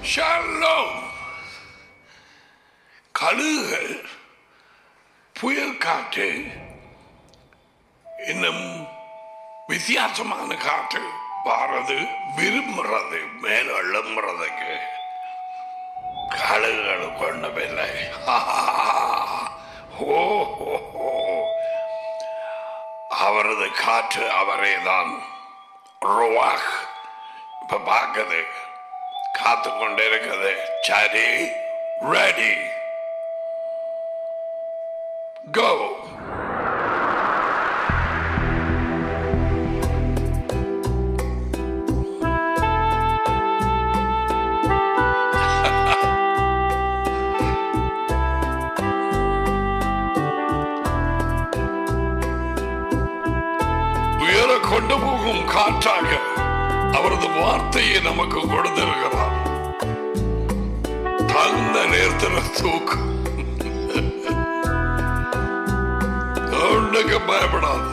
Shalom கழுகுகள் புயல் காற்று இன்னும் வித்தியாசமான காற்று வாரது விரும்புறது மேல எழும்புறதுக்கு கழுகுகளுக்கு ஒண்ணுமில்லை ஓ ஹோ, ஹோ. அவரது காற்று அவரே தான் ருவாக் இப்ப பார்க்குது காத்து கொண்டு இருக்குது சரி ரெடி கோ உயர கொண்டு போகும் காற்றாக அவரது வார்த்தையை நமக்கு கொடுத்திருக்கிறார் தகுந்த நேரத்தில் தூக்கும் ஒன்றுக்கு பயப்படாது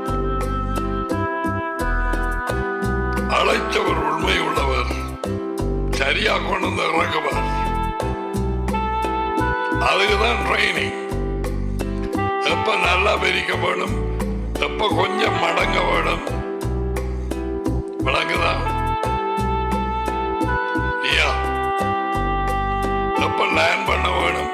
அழைத்தவர் உண்மை உள்ளவர் சரியா கொண்டு வந்து இறங்குவார் அதுக்குதான் ட்ரைனிங் எப்ப நல்லா பிரிக்க வேணும் எப்ப கொஞ்சம் மடங்க வேணும் விளங்குதா ஐயா எப்ப லேண்ட் பண்ண வேணும்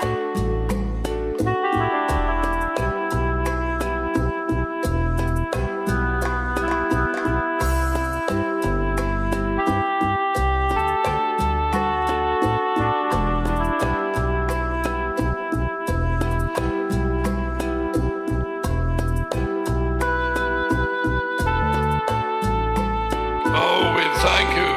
Oh, we thank you.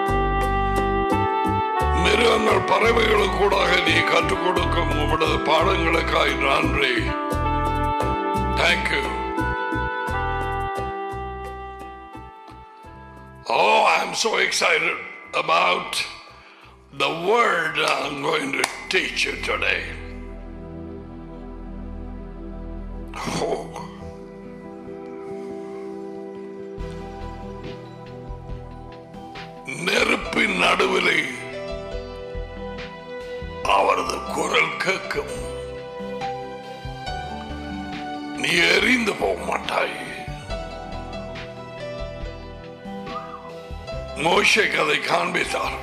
மிருகங்கள் பறவைகளுக்கு கூடாக நீ கற்றுக் கொடுக்கும் உமது பாடங்களுக்காய் நன்றி thank you Oh, I'm so excited about the word I'm going to teach you today. Oh. நெருப்பின் நடுவிலே அவரது குரல் கேட்கும் நீ எரிந்து போக மாட்டாய் மோஷைக்கு அதை காண்பித்தார்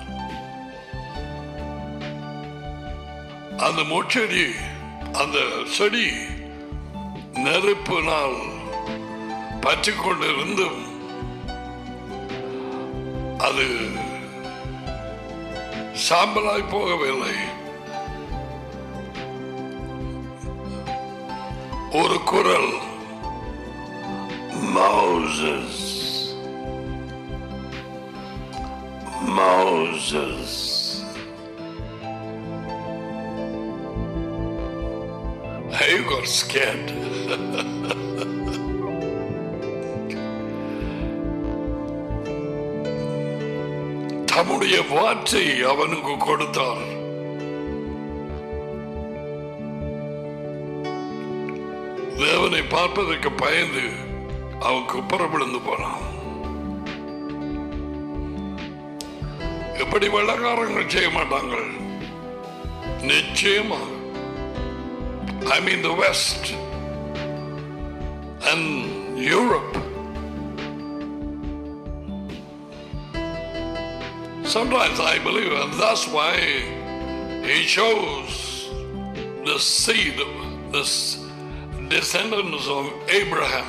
அந்த முச்செடி அந்த செடி நெருப்பினால் பற்றிக் கொண்டிருந்தும் அது சாம்பலாய் போகவில்லை ஒரு குரல் மௌசஸ் மௌசஸ் I got scared. தம்முடைய வார்த்தை அவனுக்கு கொடுத்தார் தேவனை பார்ப்பதற்கு பயந்து அவன் குப்புற விழுந்து போனான் எப்படி வெள்ளக்காரங்கள் செய்ய மாட்டாங்க நிச்சயமா I mean the west and Europe Sometimes I believe, and that's why he chose the seed, the s- descendants of Abraham.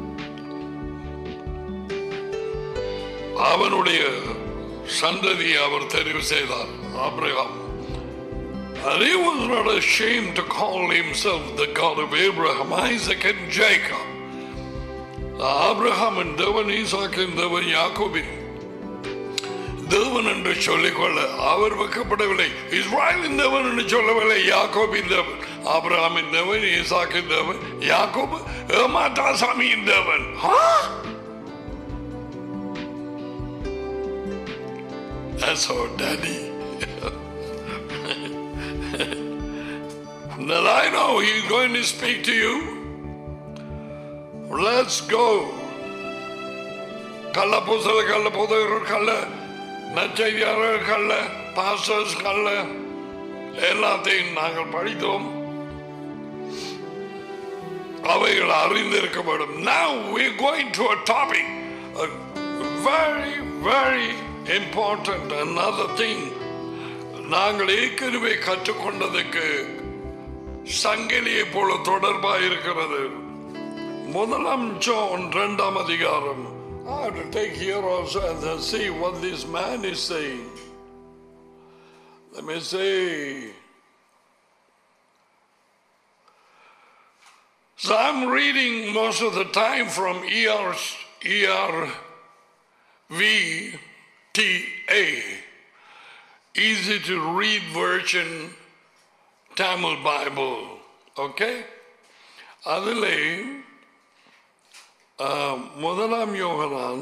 அவனுடைய சந்ததியை அவர் தெரிவு செய்தார் Abraham And he was not ashamed to call himself the God of Abraham, Isaac, and Jacob. ஆபிரகாமின் தேவன் ஈசாக்கின் தேவன் யாக்கோபின் தேவன் என்று சொல்லிக்கொள்ள அவர் வெக்கப்படவில்லை இஸ்ராயலின் தேவன் என்று சொல்லவில்லை யாக்கோபின் தேவன் ஆபிரகாமின் தேவன் ஈசாக்கின் தேவன் யாக்கோபு ஏமாற்றா சாமியின் தேவன் ஆ? That's our daddy. that I know he's going to speak to you. Let's go. கள்ள பூசல கள்ள புதகர் கள்ள நச்செய்தியாளர் கள்ள பாஸ்டர்ஸ் அல்ல எல்லாத்தையும் நாங்கள் படித்தோம் அவைகள் அறிந்திருக்க வேண்டும் now we're going to a topic a very very important another thing நாங்கள் ஏற்கனவே கற்றுக்கொண்டதுக்கு சங்கிலியை போல தொடர்பாக இருக்கிறது முதலாம் ஜோன் இரண்டாம் அதிகாரம் I have to take here also and see what this man is saying. Let me see. So I'm reading most of the time from ER, ERVTA, easy to read version Tamil Bible. Okay? அதிலே ஆஹ், முதலாம் யோகனான்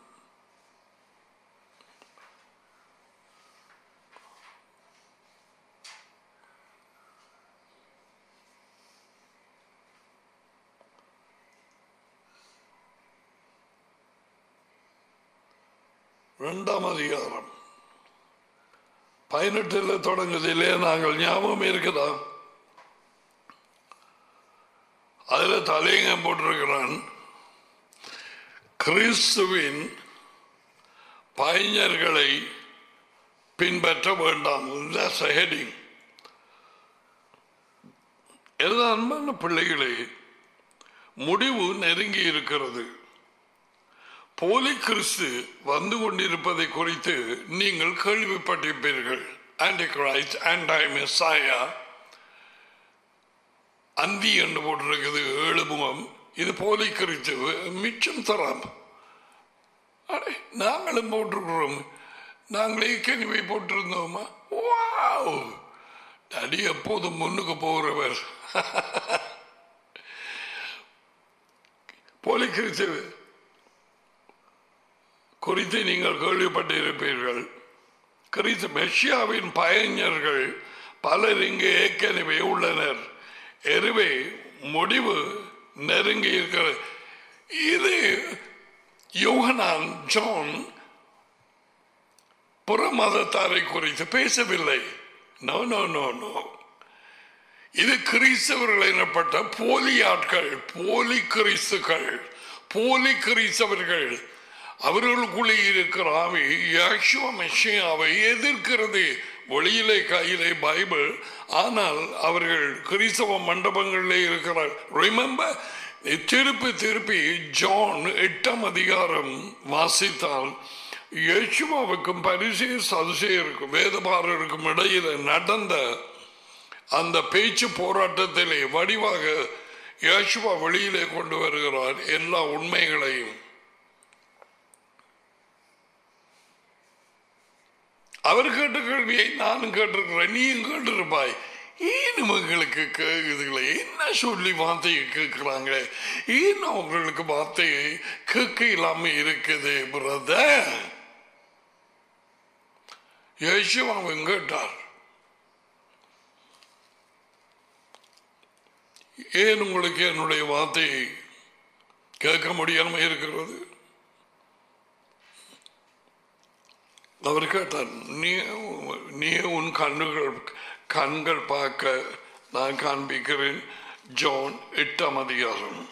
இரண்டாம் அதிகாரம் பதினெட்டுல தொடங்குதிலே நாங்கள் ஞாபகம் இருக்குதா அதுல தலையங்க போட்டிருக்கிறான் கிறிஸ்துவின் பைஞர்களை பின்பற்ற வேண்டாம் That's a heading. எனது அன்பான பிள்ளைகளே முடிவு நெருங்கி இருக்கிறது போலி கிறிஸ்து வந்து கொண்டிருப்பதை குறித்து நீங்கள் கேள்விப்பட்டிருப்பீர்கள் ஆன்டி கிரைஸ்ட் ஆன்டாய் மெஸ்ஸாயா அந்தி என்று போட்டிருக்குது ஏழு முகம் இது போலி கிறிஸ்து மிச்சம் தராம் அடே நாங்களும் போட்டிருக்கிறோம் நாங்களே ஏற்கனவே போட்டிருந்தோமா வாவ் அடி எப்போதும் முன்னுக்கு போகிறவர் போலி கிறிஸ்து குறித்து நீங்கள் கேள்விப்பட்டிருப்பீர்கள் கிறிஸ்து மெஷியாவின் பயஞர்கள் பலர் இங்கு ஏற்கனவே உள்ளனர் எனவே முடிவு நெருங்கி இருக்கிறது இது யோகனான் ஜான் புற மதத்தாரை குறித்து பேசவில்லை நோ நோ நோ நோ இது கிறிஸ்தவர்கள் எனப்பட்ட போலி ஆட்கள் போலி கிறிஸ்துக்கள் போலி கிறிஸ்தவர்கள் அவர்களுக்குள்ளே இருக்கிற ஆவி யாஷுவ மெஷியாவை எதிர்க்கிறது வெளியிலே கையிலே பைபிள் ஆனால் அவர்கள் கிறிஸ்தவ மண்டபங்களிலே இருக்கிறார் ரிமெம்பர் திருப்பி திருப்பி ஜான் எட்டாம் அதிகாரம் வாசித்தால் இயேசுவாவுக்கும் பரிசே சதுசேருக்கும் வேதபாரருக்கும் இடையில நடந்த அந்த பேச்சு போராட்டத்திலே வடிவாக இயேசுவா வெளியிலே கொண்டு வருகிறார் எல்லா உண்மைகளையும் அவர் கேட்ட கேள்வியை நானும் கேட்டிருக்கிறேன் நீயும் கேட்டிருப்பாய் ஏன் இவங்களுக்கு கேக்குதுங்களே என்ன சொல்லி வார்த்தையை கேட்கிறாங்க ஏன் அவங்களுக்கு வார்த்தையை கேட்க இல்லாம இருக்குது பிரதர் யேசுவாவும் கேட்டார் ஏன் உங்களுக்கு என்னுடைய வார்த்தையை கேட்க முடியாம இருக்கிறது அவர் கேட்டார் நீ நீ உன் கண்ணுகள் கண்கள் பார்க்க நான் காண்பிக்கிறேன் ஜோன் எட்டாம் அதிகாரம்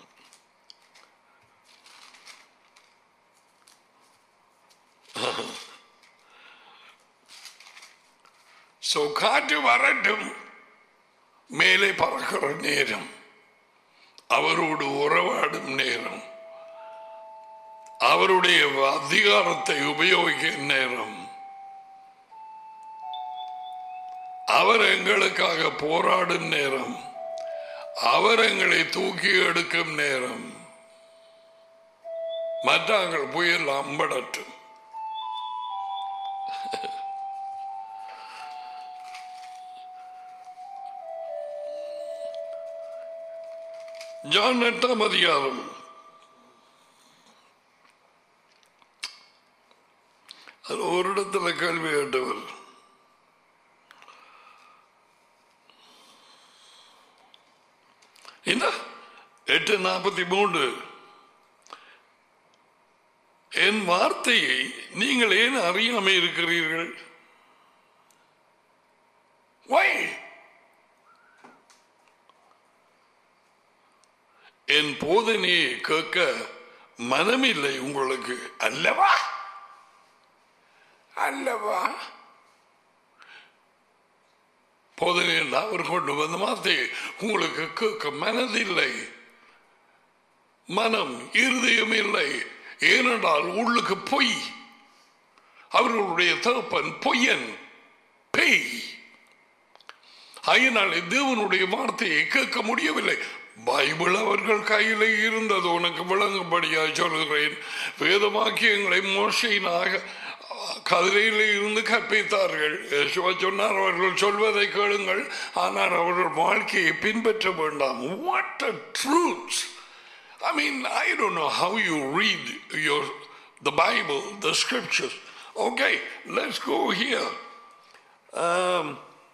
சோ காற்று வரட்டும் மேலே பறக்கிற நேரம் அவரோடு உறவாடும் நேரம் அவருடைய அதிகாரத்தை உபயோகிக்கும் நேரம் அவர் எங்களுக்காக போராடும் நேரம் அவர் எங்களை தூக்கி எடுக்கும் நேரம் மற்றவர்கள் புயல் அம்படட்டும் ஜான் எட்டாம் அதிகாரம் அது ஒரு இடத்துல கேள்வி கேட்டவர் இந்த எட்டு நாற்பத்தி மூன்று என் வார்த்தையை நீங்கள் ஏன் அறியாமல் இருக்கிறீர்கள் Why? என் போதனையை கேட்க மனமில்லை உங்களுக்கு அல்லவா அல்லவா போதனை எல்லாம் அவர் கொண்டு வந்த வார்த்தை உங்களுக்கு கேட்க மனதில்லை மனம் இருதயம் இல்லை ஏனென்றால் உள்ளுக்கு பொய் அவர்களுடைய தகப்பன் பொய்யன் பேய் அதனாலே தேவனுடைய வார்த்தையை கேட்க முடியவில்லை பைபிள் அவர்கள் கையில் இருந்தது உனக்கு விளங்கும்படியாக சொல்கிறேன் வேதவாக்கியங்களை மோசையினாக கதிரையில் இருந்து கற்பித்தார்கள் யேசுவா சொன்னார் அவர்கள் சொல்வதை கேளுங்கள் ஆனால் அவர்கள் வாழ்க்கையை பின்பற்ற வேண்டாம் what a truth I mean, I don't know how you read your the Bible, the scriptures. Okay, let's go here. Um,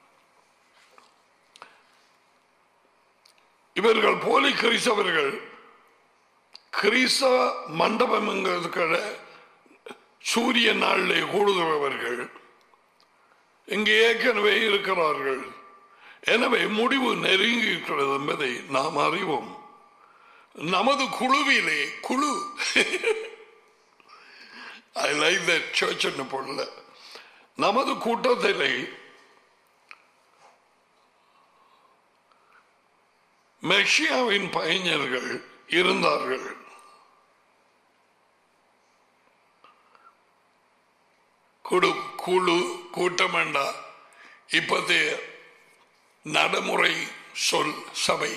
இவர்கள் போலி கிறிஸ்தவர்கள் கிறிஸ்தவ மண்டபம்ங்கிறதுக்கிட சூரிய நாளிலே கூடுகிறவர்கள் இங்கே ஏற்கனவே இருக்கிறார்கள் எனவே முடிவு நெருங்கி இருக்கிறது என்பதை நாம் அறிவோம் நமது குழுவிலே குழு ஐ லைக் தட் சர்ச் போடல நமது கூட்டத்திலே மெக்சியாவின் பயஞர்கள் இருந்தார்கள் குழு குழு கூட்டமண்டா இப்போதைய நடைமுறை சொல் சபை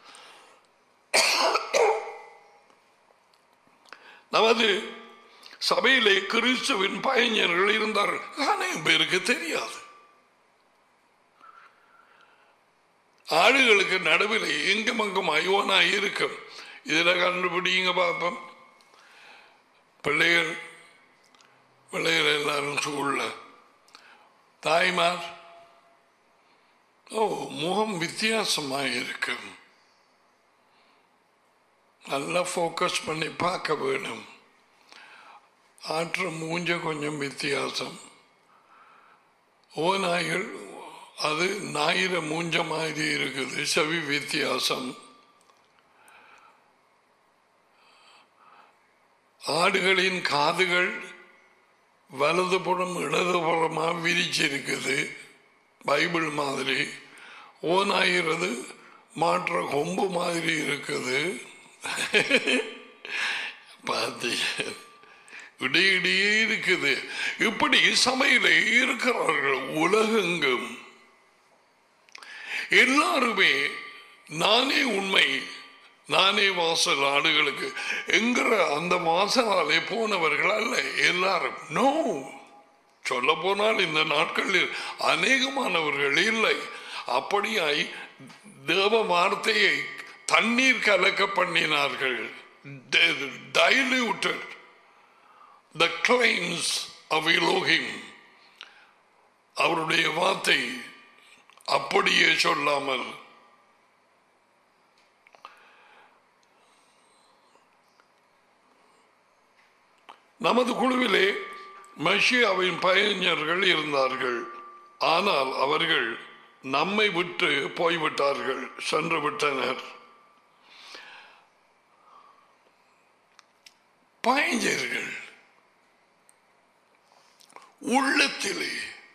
நமது சபையிலே கிறிஸ்துவின் பயஞர்கள் இருந்தார்கள் அநேகம் பேருக்கு தெரியாது ஆடுகளுக்கு நடுவில் எங்கும் அங்கும் ஐயோனா இருக்கும் இதுல கண்டுபிடிங்க பார்ப்போம் பிள்ளைகள் பிள்ளைகள் எல்லாரும் சூழல தாய்மார் ஓ முகம் வித்தியாசமாக இருக்கும் நல்லா ஃபோக்கஸ் பண்ணி பார்க்க வேணும் ஆற்ற மூஞ்ச கொஞ்சம் வித்தியாசம் ஓ நாய்கள் அது நாயிர மூஞ்ச மாதிரி இருக்குது செவி வித்தியாசம் ஆடுகளின் காதுகள் வலதுபுறம் இடதுபுறமாக விரிச்சிருக்குது பைபிள் மாதிரி ஓனாயிரது மாற்ற கொம்பு மாதிரி இருக்குது பார்த்தீங்க இடையிடையே இருக்குது இப்படி சமையல இருக்கிறார்கள் உலகெங்கும் எல்லாருமே நானே உண்மை நானே வாசல் ஆடுகளுக்கு என்கிற அந்த வாசலாலே போனவர்கள் அல்ல எல்லாரும் நோ சொல்ல போனால் இந்த நாட்களில் அநேகமானவர்கள் இல்லை அப்படியாய் தேவ வார்த்தையை தண்ணீர் கலக்க பண்ணினார்கள் diluted the claims of Elohim அவருடைய வார்த்தை அப்படியே சொல்லாமல் நமது குழுவிலே மஷியாவின் பயஞர்கள் இருந்தார்கள் ஆனால் அவர்கள் நம்மை விட்டு போய்விட்டார்கள் சென்று விட்டனர் பயஞ்சர்கள் உள்ளத்திலே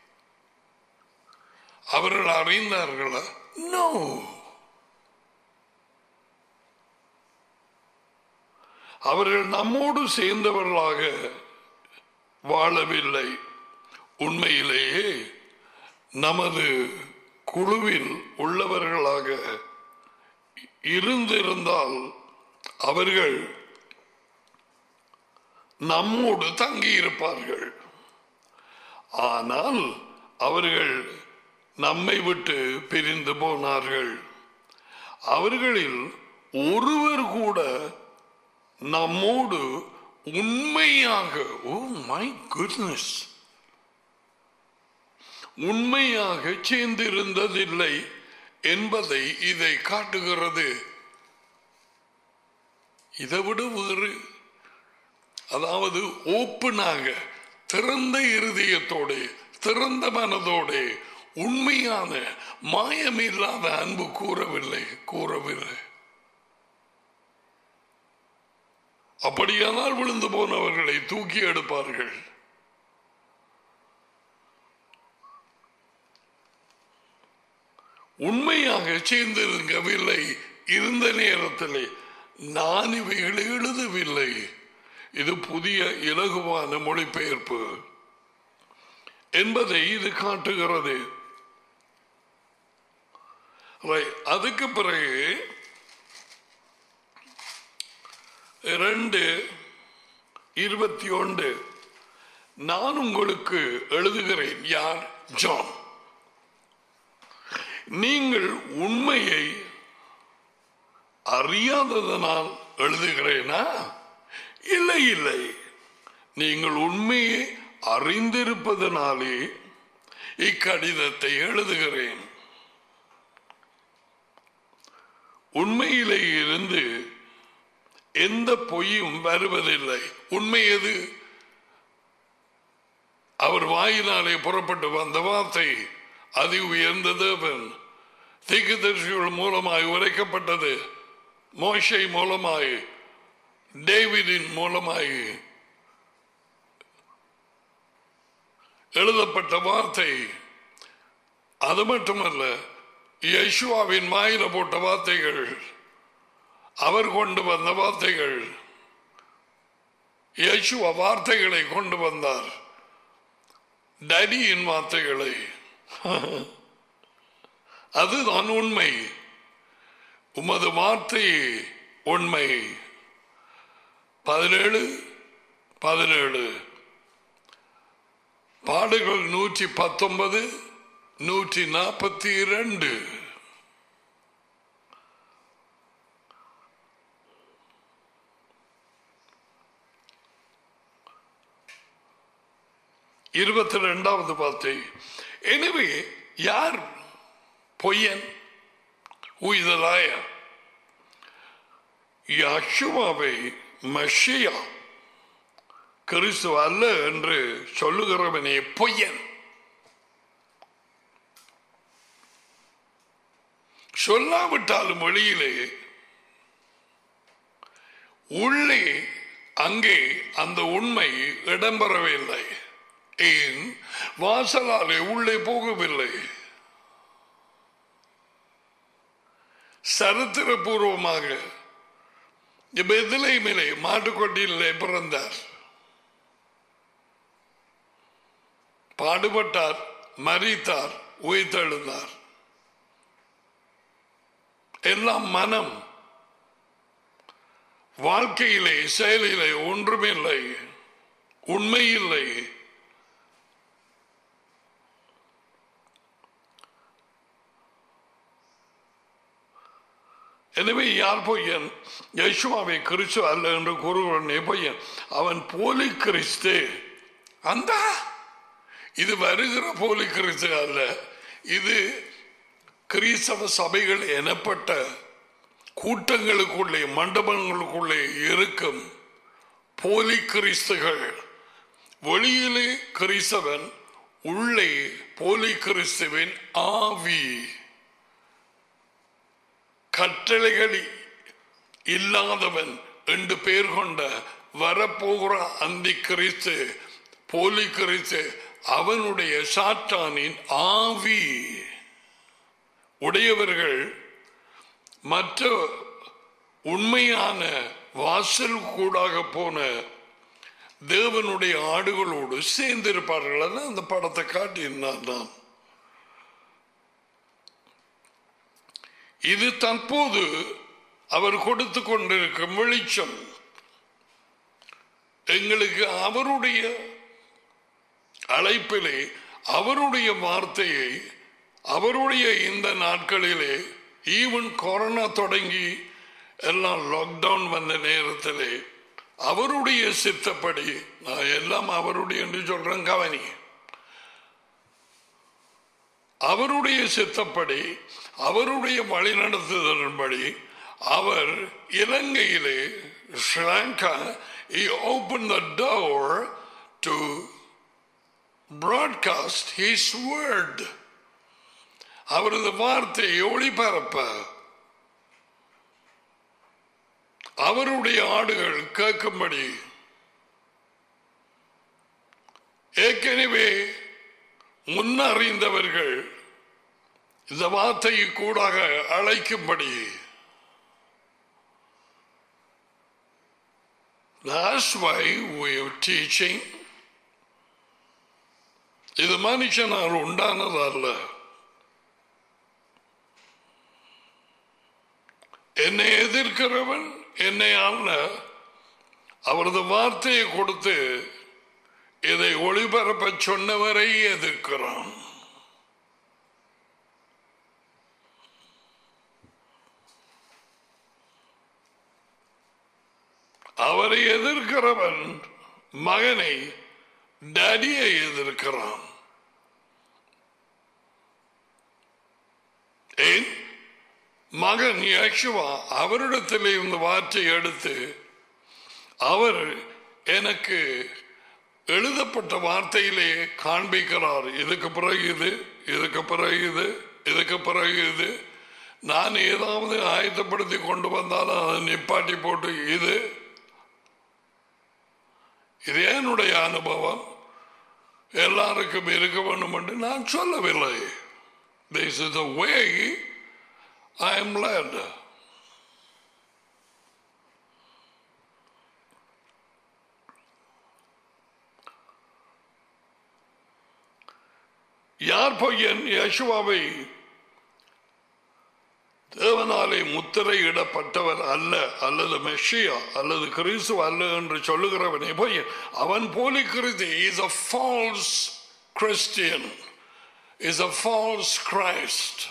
அவர்கள் அறிந்தார்களா நோ அவர்கள் நம்மோடு சேர்ந்தவர்களாக வாழவில்லை உண்மையிலேயே நமது குழுவில் உள்ளவர்களாக இருந்திருந்தால் அவர்கள் நம்மோடு தங்கியிருப்பார்கள் ஆனால் அவர்கள் நம்மை விட்டு பிரிந்து போனார்கள் அவர்களில் ஒருவர் கூட நம்மோடு உண்மையாக ஓ மை குட்னஸ் உண்மையாக சேர்ந்திருந்ததில்லை என்பதை இதை காட்டுகிறது இதை விட வேறு அதாவது ஓப்பனாக திறந்த இருதயத்தோட திறந்த மனதோட உண்மையான மாயமில்லாத அன்பு கூறவில்லை கூறவில்லை அப்படியானால் விழுந்து போனவர்களை தூக்கி எடுப்பார்கள் உண்மையாக சேர்ந்திருக்கவில்லை இருந்த நேரத்திலே நான் இவைகளை எழுதவில்லை இது புதிய இலகுவான மொழிபெயர்ப்பு என்பதை இது காட்டுகிறது Right. அதுக்கு பிறகு இரண்டு இருபத்தி ஒன்று நான் உங்களுக்கு எழுதுகிறேன் யார் ஜான் நீங்கள் உண்மையை அறியாததனால் எழுதுகிறேனா இல்லை இல்லை நீங்கள் உண்மையை அறிந்திருப்பதனாலே இக்கடிதத்தை எழுதுகிறேன் உண்மையிலே இருந்து எந்த பொய்யும் வருவதில்லை உண்மை எது அவர் வாயினாலே புறப்பட்டு வந்த வார்த்தை அதி உயர்ந்த தேவன் தீக்குதர்சிகள் மூலமாய் உரைக்கப்பட்டது மோஷை மூலமாய் டேவிடின் மூலமாய் எழுதப்பட்ட வார்த்தை அது மட்டுமல்ல யேசுவாவின் வாயில போட்ட வார்த்தைகள் அவர் கொண்டு வந்த வார்த்தைகள் யேசுவா வார்த்தைகளை கொண்டு வந்தார் டடியின் வார்த்தைகளை அதுதான் உண்மை உமது வார்த்தை உண்மை பதினேழு பதினேழு பாடுகள் நூற்றி பத்தொன்பது நூற்றி நாற்பத்தி இரண்டு இருபத்தி ரெண்டாவது வார்த்தை எனவே யார் பொய்யன் உயிதலாய யஷுவாவை மஷியா கிறிஸ்து அல்ல என்று சொல்லுகிறவனே பொய்யன் சொல்லாவிட்டாலும் வெளியிலே உள்ளே அங்கே அந்த உண்மை இடம்பெறவில்லை ஏன் வாசலாலே உள்ளே போகவில்லை சரித்திரபூர்வமாக பெதிலைமிலே மாட்டுக்கொட்டியிலே பிறந்தார் பாடுபட்டார் மறித்தார் உயிர்த்தெழுந்தார் எல்லாம் மனம் வாழ்க்கையிலே செயலிலே ஒன்றுமில்லை உண்மை இல்லை எனவே யார் பொய்யன் யசுவாவை கிறிஸ்து அல்ல என்று கூறுகிறவனே பொய்யன் அவன் போலி கிறிஸ்து அந்த இது வருகிற போலி கிறிஸ்து அல்ல இது கிறிஸ்தவ சபைகள் எனப்பட்ட கூட்டங்களுக்குள்ளே மண்டபங்களுக்குள்ளே இருக்கும் போலி கிறிஸ்துகள் வெளியிலே கிறிஸ்தவன் உள்ளே போலி கிறிஸ்துவின் ஆவி கட்டளைகள் இல்லாதவன் என்று பெயர் கொண்ட வரப்போகிற அந்தி கிறிஸ்து போலி கிறிஸ்து அவனுடைய சாத்தானின் ஆவி உடையவர்கள் மற்ற உண்மையான வாசல் கூடாக போன தேவனுடைய ஆடுகளோடு சேர்ந்திருப்பார்கள் அதான் அந்த படத்தை காட்டியிருந்தான் நான் இது தற்போது அவர் கொடுத்து கொண்டிருக்கும் வெளிச்சம் எங்களுக்கு அவருடைய அழைப்பிலே அவருடைய வார்த்தையை அவருடைய இந்த நாட்களிலே ஈவன் கொரோனா தொடங்கி எல்லாம் லாக்டவுன் வந்த நேரத்திலே அவருடைய சித்தப்படி நான் எல்லாம் அவருடைய என்று சொல்றேன் கவனி அவருடைய சித்தப்படி அவருடைய வழிநடத்துதலின்படி அவர் இலங்கையிலே Sri Lanka he opened the door to broadcast his word அவரது வார்த்தையை ஒளிபரப்ப அவருடைய ஆடுகள் கேட்கும்படி ஏற்கனவே முன்னறிந்தவர்கள் இந்த வார்த்தையை கூடாக அழைக்கும்படி That's why we are teaching. இது மனுஷனால் உண்டானதல்ல என்னை எதிர்க்கிறவன் என்னை அல்ல அவரது வார்த்தையை கொடுத்து இதை ஒளிபரப்ப சொன்னவரை எதிர்க்கிறான் அவரை எதிர்க்கிறவன் மகனை டடியை எதிர்க்கிறான் ஏன் மகன் யக்ஷுவா அவரிடத்தில் இந்த வார்த்தை எடுத்து அவர் எனக்கு எழுதப்பட்ட வார்த்தையிலே காண்பிக்கிறார் இதுக்கு பிறகு இது இதுக்கு பிறகு இது இதுக்கு பிறகு இது நான் ஏதாவது ஆயத்தப்படுத்தி கொண்டு வந்தாலும் அதை நிப்பாட்டி போட்டு இது இது என்னுடைய அனுபவம் எல்லாருக்கும் இருக்க வேண்டும் என்று நான் சொல்லவில்லை This is the way I am led. யார் பையன் யசுவாவை தேவனாலே முத்திரையிடப்பட்டவர் அல்ல அல்லது மெஷியா அல்லது கிறிஸ்து அல்ல என்று சொல்லுகிறவனே பையன் அவன் போலி கிறிஸ்து is a false Christian is a false Christ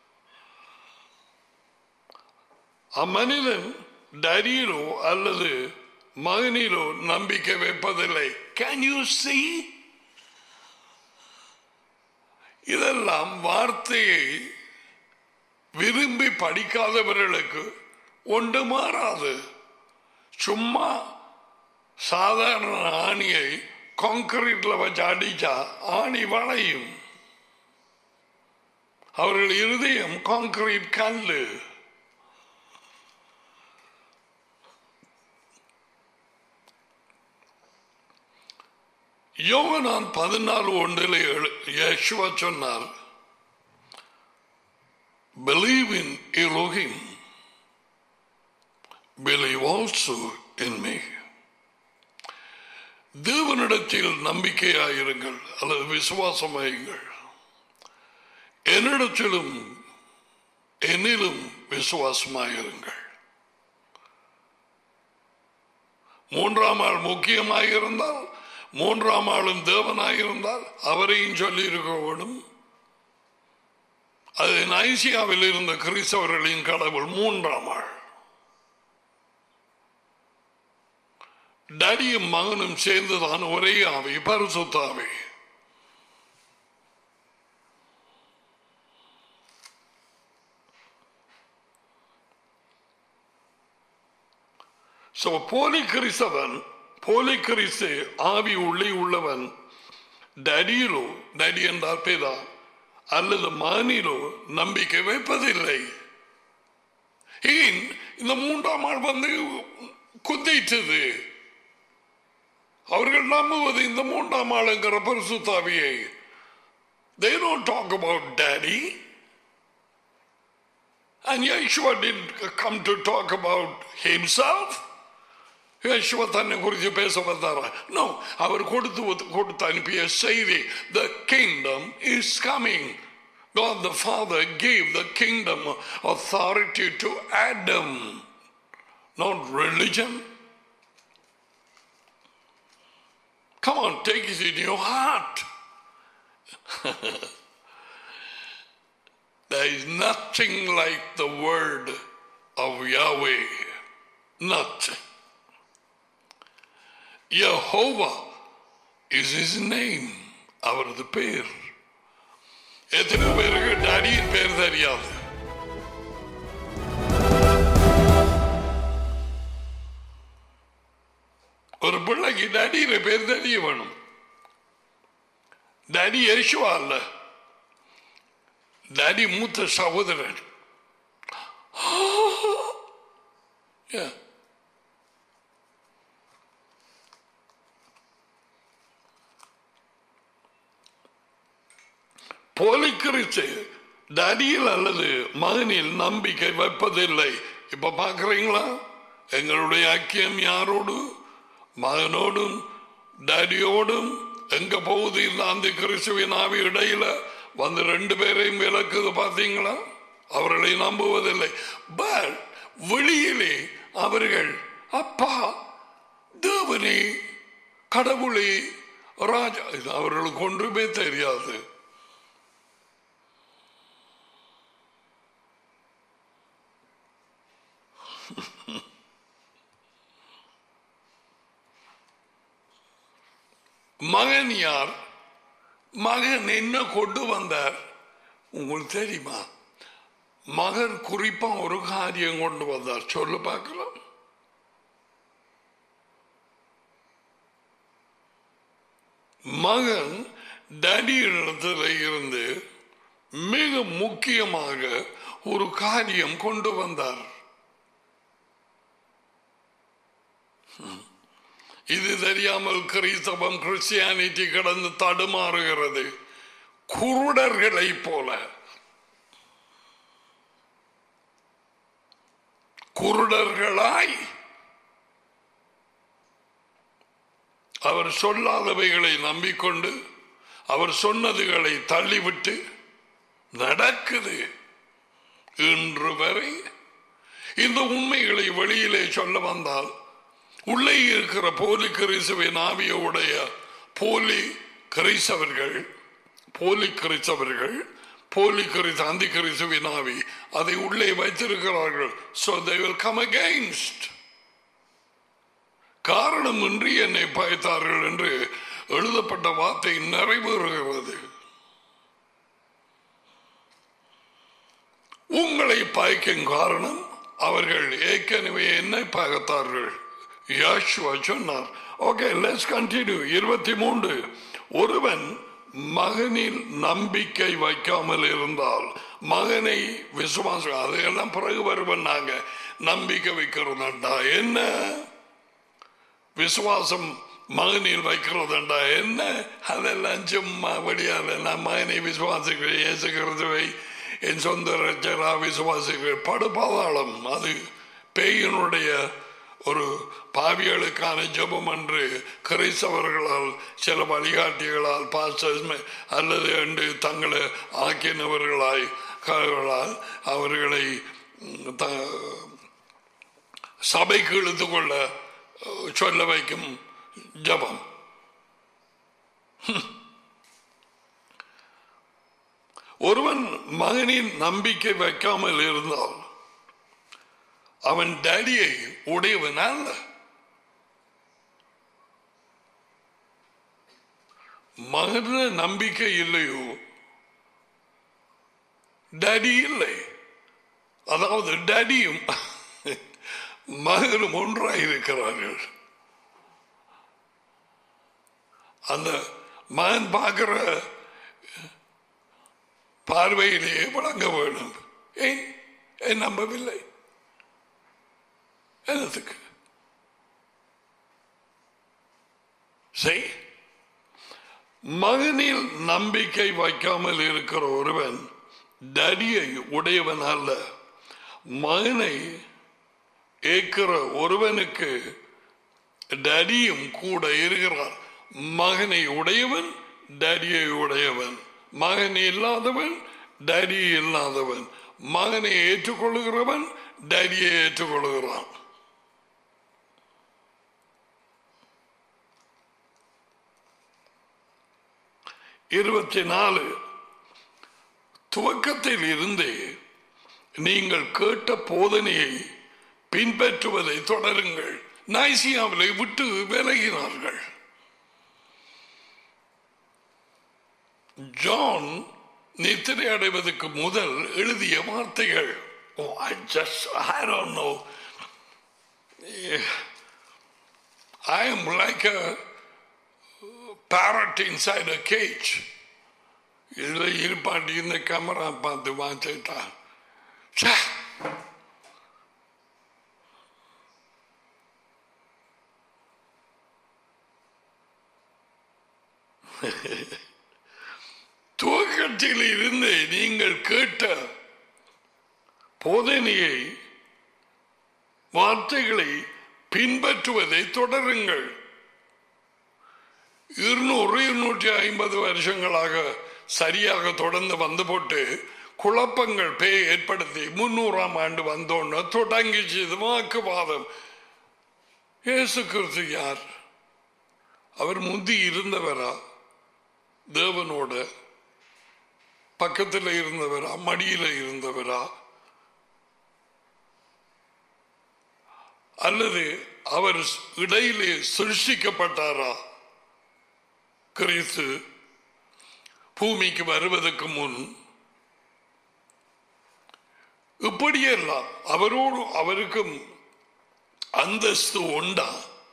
அம்மனிதன் டரியிலோ அல்லது மகனிலோ நம்பிக்கை வைப்பதில்லை கேன் யூ see இதெல்லாம் வார்த்தையை விரும்பி படிக்காதவர்களுக்கு ஒன்று மாறாது சும்மா சாதாரண ஆணியை கான்கிரீட்ல வச்சு அடிச்சா ஆணி வளையும் அவர்கள் இருதயம் கான்கிரீட் கல்லு யோகனான் பதினாலு ஒன்றில் யேசுவா சொன்னார் believe in Elohim, believe also in me. தேவனிடத்தில் நம்பிக்கையாயிருங்கள் அல்லது விசுவாசமாயுங்கள் என்னிடத்திலும் என்னிலும் விசுவாசமாயிருங்கள் மூன்றாம் ஆள் முக்கியமாக இருந்தால் மூன்றாம் ஆளும் தேவனாயிருந்தால் அவரையும் சொல்லி இருக்க வேண்டும் அது நைசியாவில் இருந்த கிறிஸ்தவர்களின் கடவுள் மூன்றாம் ஆள் டடியும் மகனும் சேர்ந்துதான் ஒரே ஆவி பரிசுத்தாவி So, போலி கிறிஸ்தவன் போலி கிறிஸ்து ஆவி உள்ளே உள்ளவன் டடியிலோ டடி என்றால் பேதா அல்லது மானிலோ நம்பிக்கை வைப்பதில்லை ஏன் இந்த மூன்றாம் ஆள் வந்து குத்திட்டது அவர்கள் நம்புவது இந்த மூன்றாம் ஆளுங்கிற பரிசுத்தாவியை They don't talk about daddy. And Yeshua didn't come to talk about himself. யேசுவ தன்னை குறித்து பேச வந்தாரா நோ அவர் கொடுத்து கொடுத்து அனுப்பிய செய்தி the kingdom is coming God the Father gave the kingdom authority to Adam, not religion. Come on, take it in your heart. there is nothing like the word of Yahweh. Nothing. Jehovah is his name. அவரது பேர் எத்தனை பேருக்கு டடியின் பேர் தெரியாது ஒரு பிள்ளைக்கு டடியில பேர் தெரிய வேணும் டடி யேசுவா அல்ல டாடி மூத்த சகோதரன் Yeah. போலிக்கிறிச்சு டடியில் அல்லது மகனில் நம்பிக்கை வைப்பதில்லை இப்ப பாக்குறீங்களா எங்களுடைய ஐக்கியம் யாரோடு மகனோடும் டேடியோடும் எங்க போகுது இந்த அந்த கிறிஸ்துவின் ஆவி இடையில வந்து ரெண்டு பேரையும் விளக்குது பாத்தீங்களா அவர்களை நம்புவதில்லை பட் வெளியிலே அவர்கள் அப்பா தேவனே கடவுளே ராஜா இது அவர்களுக்கு ஒன்றுமே தெரியாது மகன் யார் மகன் என்ன கொண்டு வந்தார் உங்களுக்கு தெரியுமா மகன் குறிப்பா ஒரு காரியம் கொண்டு வந்தார் சொல்லு பார்க்கலாம் மகன் டடியிடத்துல இருந்து மிக முக்கியமாக ஒரு காரியம் கொண்டு வந்தார் இது தெரியாமல் கிறிஸ்தவம் கிறிஸ்டியானிட்டி கடந்து தடுமாறுகிறது குருடர்களை போல குருடர்களாய் அவர் சொல்லாதவைகளை நம்பிக்கொண்டு அவர் சொன்னதுகளை தள்ளிவிட்டு நடக்குது இன்று வரை இந்த உண்மைகளை வெளியிலே சொல்ல வந்தால் உள்ளே இருக்கிற போலி கிறிஸ்துவின் ஆவியுடைய போலி கிறிஸ்தவர்கள் போலி கிறிஸ்தவர்கள் போலி கிறிஸ்து அந்தி கிறிஸ்துவின் ஆவி அதை உள்ளே வைத்திருக்கிறார்கள் so they will come against காரணமின்றி என்னை பயத்தார்கள் என்று எழுதப்பட்ட வார்த்தை நிறைவேறுகிறது உங்களை பாய்க்கும் காரணம் அவர்கள் ஏற்கனவே என்னை பகத்தார்கள் யாஷுவா சொன்னார் ஓகே லெட்ஸ் கண்டினியூ இருபத்தி மூன்று ஒருவன் மகனில் நம்பிக்கை வைக்காமல் இருந்தால் மகனை விசுவாசம் அதையெல்லாம் பிறகு வருவன் நாங்க நம்பிக்கை வைக்கிறதுண்டா என்ன விசுவாசம் மகனில் வைக்கிறதுண்டா என்ன அதெல்லாம் சும்மா வழியால நான் மகனை விசுவாசிக்கிறேன் இயேசு கிறிஸ்துவை என் சொந்த ரச்சரா விசுவாசிக்கிறேன் படுபாதாளம் அது பேயினுடைய ஒரு பாவிகளுக்கான ஜெபம் என்று கிறிஸ்தவர்களால் சில வழிகாட்டிகளால் பாஸ்டர்ஸ் அல்லது என்று தங்களை ஆக்கினவர்களாய் கர்களால் அவர்களை ம், த- சபைக்கு இழுத்து கொள்ள அஹ், சொல்ல வைக்கும் ஜபம் ஒருவன் மகனின் நம்பிக்கை வைக்காமல் இருந்தால் அவன் டேடியை உடையவன் அல்ல மகன நம்பிக்கை இல்லையோ டேடி இல்லை அதாவது டேடியும் மகனும் ஒன்றாக இருக்கிறார்கள் அந்த மகன் பார்க்கிற பார்வையிலேயே வழங்க வேண்டும் ஏன் ஏன் நம்பவில்லை என்னத்துக்கு செய் மகனில் நம்பிக்கை வைக்காமல் இருக்கிற ஒருவன் டடியை உடையவன் அல்ல மகனை ஏற்கிற ஒருவனுக்கு டடியும் கூட இருக்கிறார் மகனை உடையவன் டடியை உடையவன் மகன் இல்லாதவன் டடி இல்லாதவன் மகனை ஏற்றுக்கொள்கிறவன் டடியை ஏற்றுக்கொள்கிறான் இருபத்தி நாலு துவக்கத்தில் இருந்தே நீங்கள் கேட்ட போதனையை பின்பற்றுவதை தொடருங்கள் நைசியாவிலை விட்டு விலகினார்கள் ஜான் நித்திரை அடைவதற்கு முதல் எழுதிய வார்த்தைகள் Oh, I just, I don't know. I am like a parrot inside a cage. இதுல இருப்பாட்டி இந்த கேமரா பார்த்து வாங்கிட்டா ச்சே. துவக்கத்தில் இருந்து நீங்கள் கேட்ட போதனையை வார்த்தைகளை பின்பற்றுவதை தொடருங்கள் இருநூறு இருநூற்றி ஐம்பது வருஷங்களாக சரியாக தொடர்ந்து வந்து போட்டு குழப்பங்கள் பே ஏற்படுத்தி முன்னூறாம் ஆண்டு வந்தோன்னு தொடங்கிச்சு இது வாக்குவாதம் இயேசு கிறிஸ்து யார் அவர் முந்தி இருந்தவரா தேவனோட பக்கத்தில் இருந்தவரா மடியில இருந்தவரா அல்லது அவர் இடையிலே சிருஷ்டிக்கப்பட்டாரா கிறிஸ்து பூமிக்கு வருவதற்கு முன் இப்படியெல்லாம் அவரோடு அவருக்கும் அந்தஸ்து உண்டா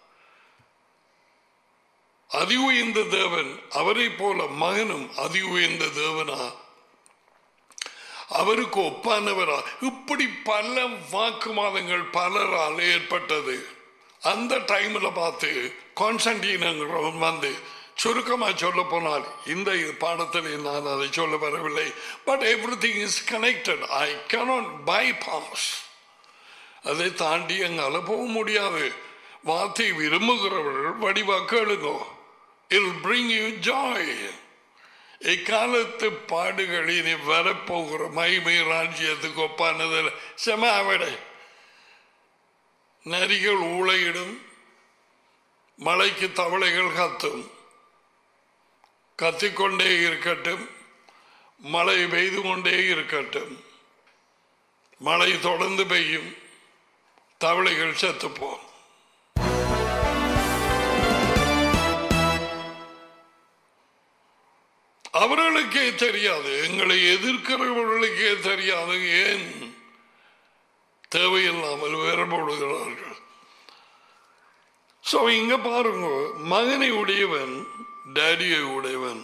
அதி உயர்ந்த தேவன் அவரை போல மகனும் அதி உயர்ந்த தேவனா அவருக்கு ஒப்பானவரா இப்படி பல வாக்குவாதங்கள் பலரால் ஏற்பட்டது அந்த டைம்ல பார்த்து கான்ஸ்டன்டீன் வந்து சுருக்கமா சொல்ல போனால் இந்த பாடத்தில் நான் அதை சொல்ல வரவில்லை but everything is connected I cannot bypass அதை தாண்டி எங்கால போக முடியாது வார்த்தை விரும்புகிறவர்கள் வடிவா கேளுங்கோ இல் பிரிங் யூ ஜாய் இக்காலத்து பாடுகள் இனி வரப்போகிற மைமை ராஜ்யத்துக்கு ஒப்பானதில் செமாவிடை நரிகள் ஊழையிடும் மலைக்கு தவளைகள் கத்தும் கத்திக்கொண்டே இருக்கட்டும் மழை பெய்து கொண்டே இருக்கட்டும் மழை தொடர்ந்து பெய்யும் தவளைகள் செத்துப்போம் அவர்களுக்கே தெரியாது எங்களை எதிர்க்கிறவர்களுக்கே தெரியாது ஏன் தேவையில்லாமல் வேறுபடுகிறார்கள் சோ இங்க பாருங்க மகனை உடையவன் டேடியை உடையவன்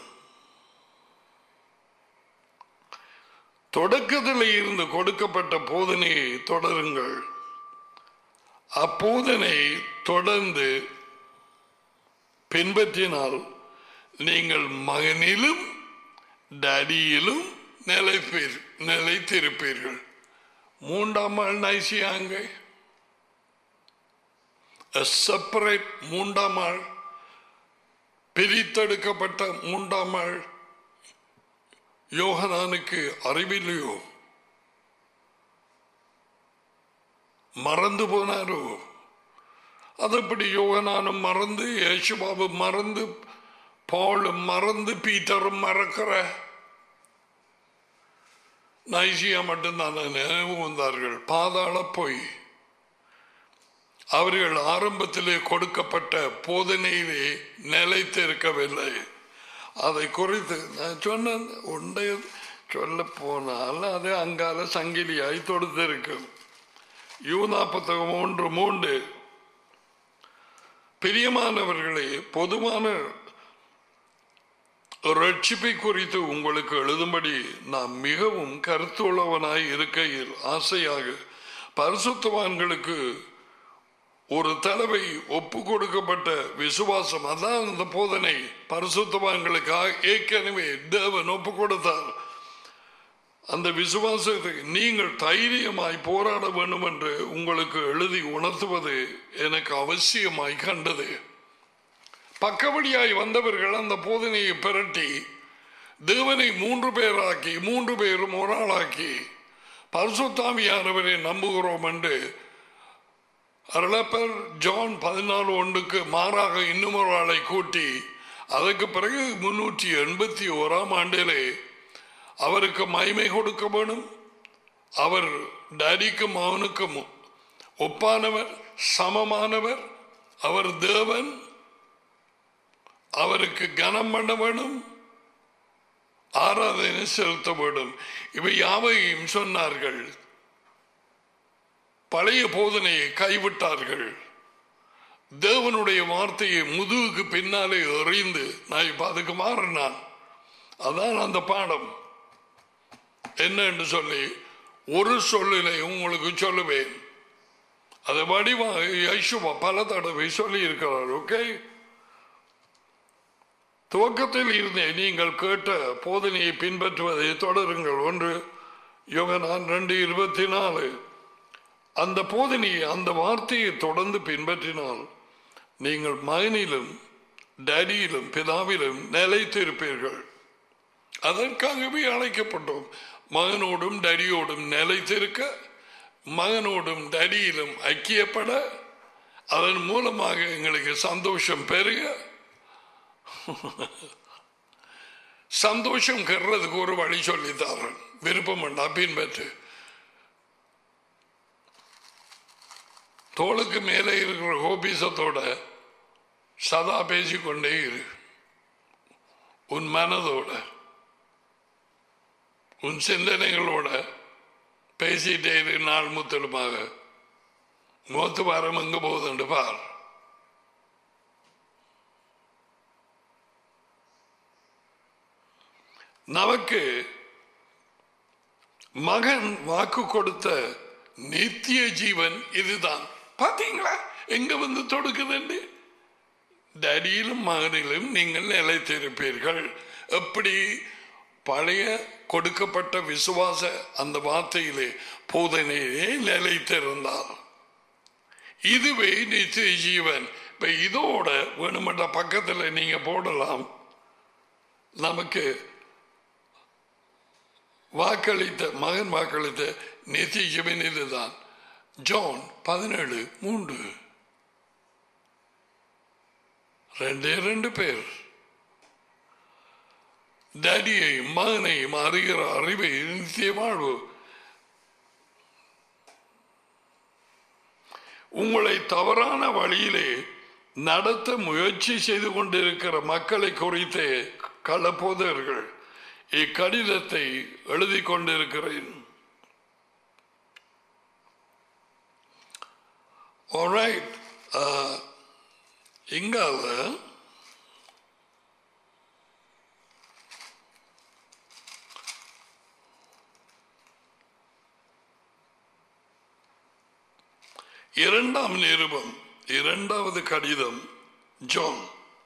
தொடக்கத்தில் இருந்து கொடுக்கப்பட்ட போதனையை தொடருங்கள் அப்போதனை தொடர்ந்து பின்பற்றினால் நீங்கள் மகனிலும் டேடியிலும் நிலைப்பீர் நிலைத்திருப்பீர்கள் மூன்றாம் ஆள் நைசியாங்க செப்பரேட் மூன்றாம் ஆள் பிரித்தெடுக்கப்பட்ட மூன்றாம் ஆள் யோகனானுக்கு அறிவில்லையோ மறந்து போனாரோ அதப்படி யோகனானும் மறந்து யேசுபாபு மறந்து பாலும் மறந்து பீட்டரும் மறக்கிற நைசியா மட்டும்தான் நினைவு வந்தார்கள் பாதாள போய் அவர்கள் ஆரம்பத்திலே கொடுக்கப்பட்ட போதனையிலே நிலைத்திருக்கவில்லை அதை குறித்து நான் சொன்னேன் உண்டை சொல்ல போனால் அது அங்கால சங்கிலியாய் தொடுத்திருக்கும் யூதா புத்தகம் ஒன்று மூன்று பிரியமானவர்களே பொதுவான ரட்சிப்பை குறித்து உங்களுக்கு எழுதும்படி நான் மிகவும் கருத்துள்ளவனாய் இருக்கையில் ஆசையாக பரிசுத்தவான்களுக்கு ஒரு தடவை ஒப்பு கொடுக்கப்பட்ட விசுவாசம் அதான் அந்த போதனை பரிசுத்தவான்களுக்காக ஏற்கனவே தேவன் ஒப்பு கொடுத்தார் அந்த விசுவாசத்தை நீங்கள் தைரியமாய் போராட வேண்டும் என்று உங்களுக்கு எழுதி உணர்த்துவது எனக்கு அவசியமாய் கண்டது பக்கவழியாய் வந்தவர்கள் அந்த போதனையை பிரட்டி தேவனை மூன்று பேராக்கி மூன்று பேரும் ஒரு ஆளாக்கி பரிசுத்தாமியானவரை நம்புகிறோம் என்று அருளப்பர் ஜான் பதினாலு ஒன்றுக்கு மாறாக இன்னும் ஒரு ஆளை கூட்டி அதற்கு பிறகு முன்னூற்றி எண்பத்தி ஓராம் ஆண்டிலே அவருக்கு மகிமை கொடுக்க வேணும் அவர் டேடிக்கும் அவனுக்கும் ஒப்பானவர் சமமானவர் அவர் தேவன் அவருக்கு கனம் பண்ண வேணும் ஆராதனை செலுத்த வேண்டும் இவை யாவையும் சொன்னார்கள் பழைய போதனையை கைவிட்டார்கள் தேவனுடைய வார்த்தையை முதுகுக்கு பின்னாலே எறிந்து நான் இப்ப அதுக்கு மாறினான் அதான் அந்த பாடம் என்ன என்று சொல்லி ஒரு சொல்லிலே உங்களுக்கு சொல்லுவேன் அதை வடிவாக யசுவா பல தடவை சொல்லி இருக்கிறார் ஓகே துவக்கத்தில் இருந்தே நீங்கள் கேட்ட போதனையை பின்பற்றுவதை தொடருங்கள் ஒன்று யோகனான் ரெண்டு இருபத்தி நாலு அந்த போதனையை அந்த வார்த்தையை தொடர்ந்து பின்பற்றினால் நீங்கள் மகனிலும் டேடியிலும் பிதாவிலும் நிலைத்திருப்பீர்கள் அதற்காகவே அழைக்கப்பட்டோம் மகனோடும் டடியோடும் நிலைத்திருக்க மகனோடும் டடியிலும் ஐக்கியப்பட அதன் மூலமாக எங்களுக்கு சந்தோஷம் பெருக சந்தோஷம் கெடுறதுக்கு ஒரு வழி சொல்லித்தாரன் விருப்பம் வேண்டா பின்பற்று தோளுக்கு மேலே இருக்கிற கோபீசத்தோட சதா பேசிக்கொண்டே இரு உன் மனதோட உன் சிந்தனைகளோட பேசிட்டே இரு நாள் முத்தலுமாக மூத்து வாரம் எங்க போகுதுண்டு பார் நமக்கு மகன் வாக்கு கொடுத்த நித்திய ஜீவன் இதுதான் பாத்தீங்களா எங்க வந்து தொடுக்குதுன்னு டடியிலும் மகனிலும் நீங்கள் நிலைத்திருப்பீர்கள் எப்படி பழைய கொடுக்கப்பட்ட விசுவாச அந்த வார்த்தையிலே போதனையே நிலைத்திருந்தார் இதுவே நித்திய ஜீவன் இப்ப இதோட வேணுமன்ற பக்கத்துல நீங்க போடலாம் நமக்கு வாக்களித்த மகன் வாக்களித்த நித்திய ஜீவன் இதுதான் ஜான் பதினேழு மூன்று ரெண்டே ரெண்டு பேர் டேடியையும் மகனையும் அறிகிற அறிவை நித்திய வாழ்வு உங்களை தவறான வழியிலே நடத்த முயற்சி செய்து கொண்டிருக்கிற மக்களை குறித்து களப்போதர்கள் இக்கடிதத்தை எழுதி கொண்டிருக்கிறேன் Alright. Uh, இங்கால இரண்டாம் நிருபம் இரண்டாவது கடிதம் ஜோன்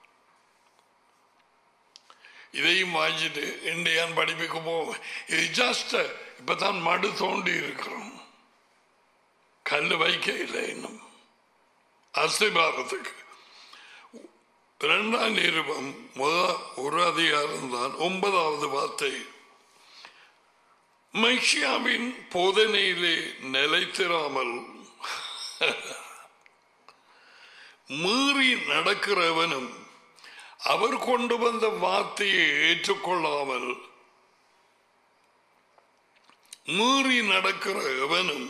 இதையும் வாங்கிட்டு இந்தியான் படிப்புக்கு போவேன் இது ஜஸ்ட் இப்பதான் மடு தோண்டி இருக்கிறோம் கல் வைக்க இல்லை இன்னும் அஸ்திபாரத்துக்கு இரண்டாம் நிருபம் முத ஒரு அதிகாரம் தான் ஒன்பதாவது வார்த்தை மைஷியாவின் போதனையிலே நிலைத்திராமல் மீறி நடக்கிறவனும் அவர் கொண்டு வந்த வார்த்தையை ஏற்றுக்கொள்ளாமல் மீறி நடக்கிற எவனும்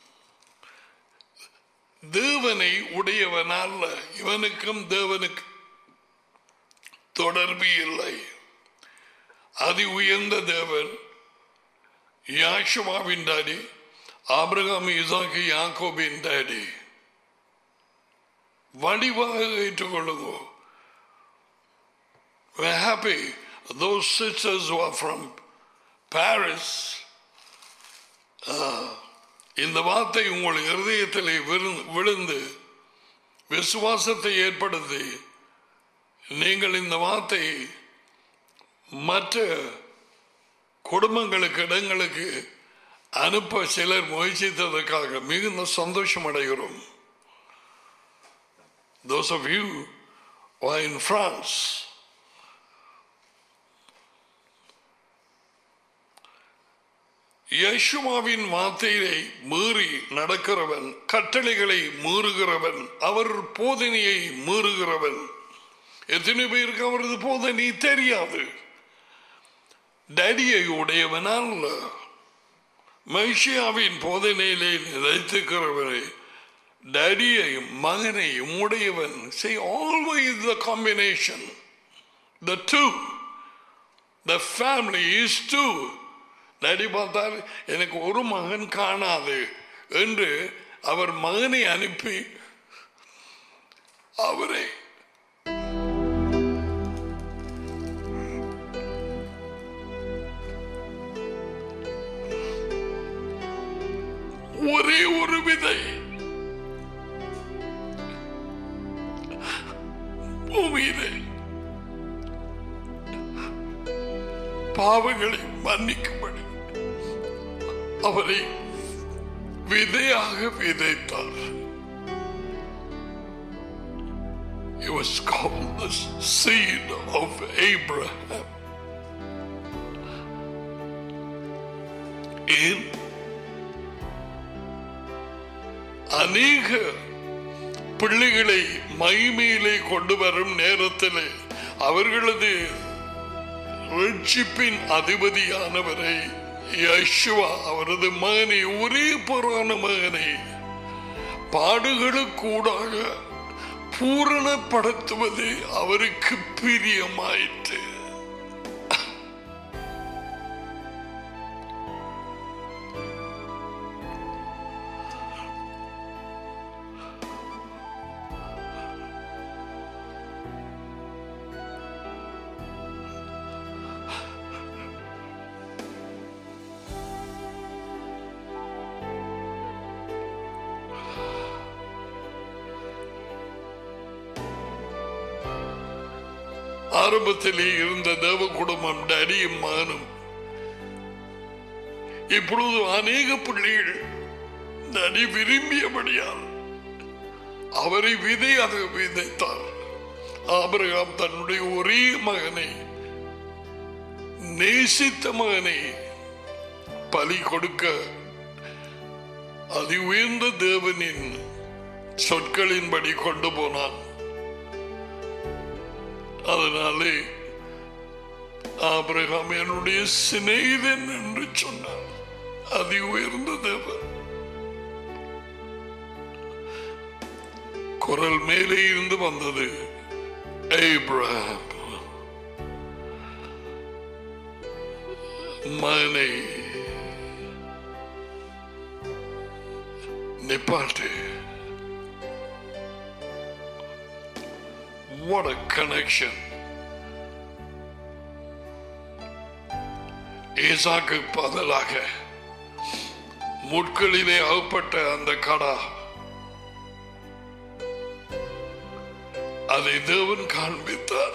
தேவனை உடையவன் அல்ல இவனுக்கும் தேவனுக்கு தொடர்பு இல்லை அதி உயர்ந்த தேவன் யாஷுவாவின் டாடி ஆபிரகாம் இசாக்கு யாக்கோபின் டாடி வடிவாக ஏற்றுக்கொள்ளுங்க We're happy. Those sisters who are from Paris, uh, இந்த வார்த்தை உங்கள் இருதயத்திலே விழுந்து- விழுந்து விசுவாசத்தை ஏற்படுத்தி நீங்கள் இந்த வார்த்தை மற்ற குடும்பங்களுக்கு இடங்களுக்கு அனுப்ப சிலர் முயற்சித்ததற்காக மிகுந்த சந்தோஷம் அடைகிறோம் Those of you who are in France, யேசுவாவின் வார்த்தையை மீறி நடக்கிறவன் கட்டளைகளை மீறுகிறவன் அவர் போதனையை மீறுகிறவன் எத்தனை பேருக்கு அவரது போதனை தெரியாது டேடியை உடையவன் அல்ல மைஷியாவின் போதனையிலே நிலைத்திருக்கிறவரை டேடியையும் மகனையும் உடையவன் say always the combination the two the family is two daddy பார்த்தால் எனக்கு ஒரு மகன் காணாது என்று அவர் மகனை அனுப்பி அவரை ஒரே ஒரு விதை பூமியிலே பாவங்களை மன்னிக்கும்படி அவரை விதையாக விதைத்தார் He was called the seed of Abraham. ஏன் அநேக பிள்ளைகளை மகிமையிலே கொண்டு வரும் நேரத்திலே அவர்களது ரட்சிப்பின் அதிபதியானவரை யஷ்வா அவரது மகனை ஒரே புறான மகனை பாடுகளுக்கூடாக பூரணப்படுத்துவது அவருக்கு பிரியமாயிற்று ஆரம்பத்திலே இருந்த தேவ குடும்பம் டடியும் மகனும் இப்பொழுது அநேக பிள்ளைகள் நடி விரும்பியபடியால் அவரை விதையாக விதைத்தார் ஆபிரகாம் தன்னுடைய ஒரே மகனை நேசித்த மகனை பலி கொடுக்க அதி உயர்ந்த தேவனின் சொற்களின்படி கொண்டு போனான் அதனாலே ஆபிரகாம் என்னுடைய சிநேகிதன் என்று சொன்னார் அதி உயர்ந்த தேவன் குரல் மேலே இருந்து வந்தது ஏப்ரஹாம் மகனை நிப்பாட்டு What a connection. ஈசாக்கு பதிலாக முட்களிலே அகப்பட்ட அந்த கடா அதை தேவன் காண்பித்தார்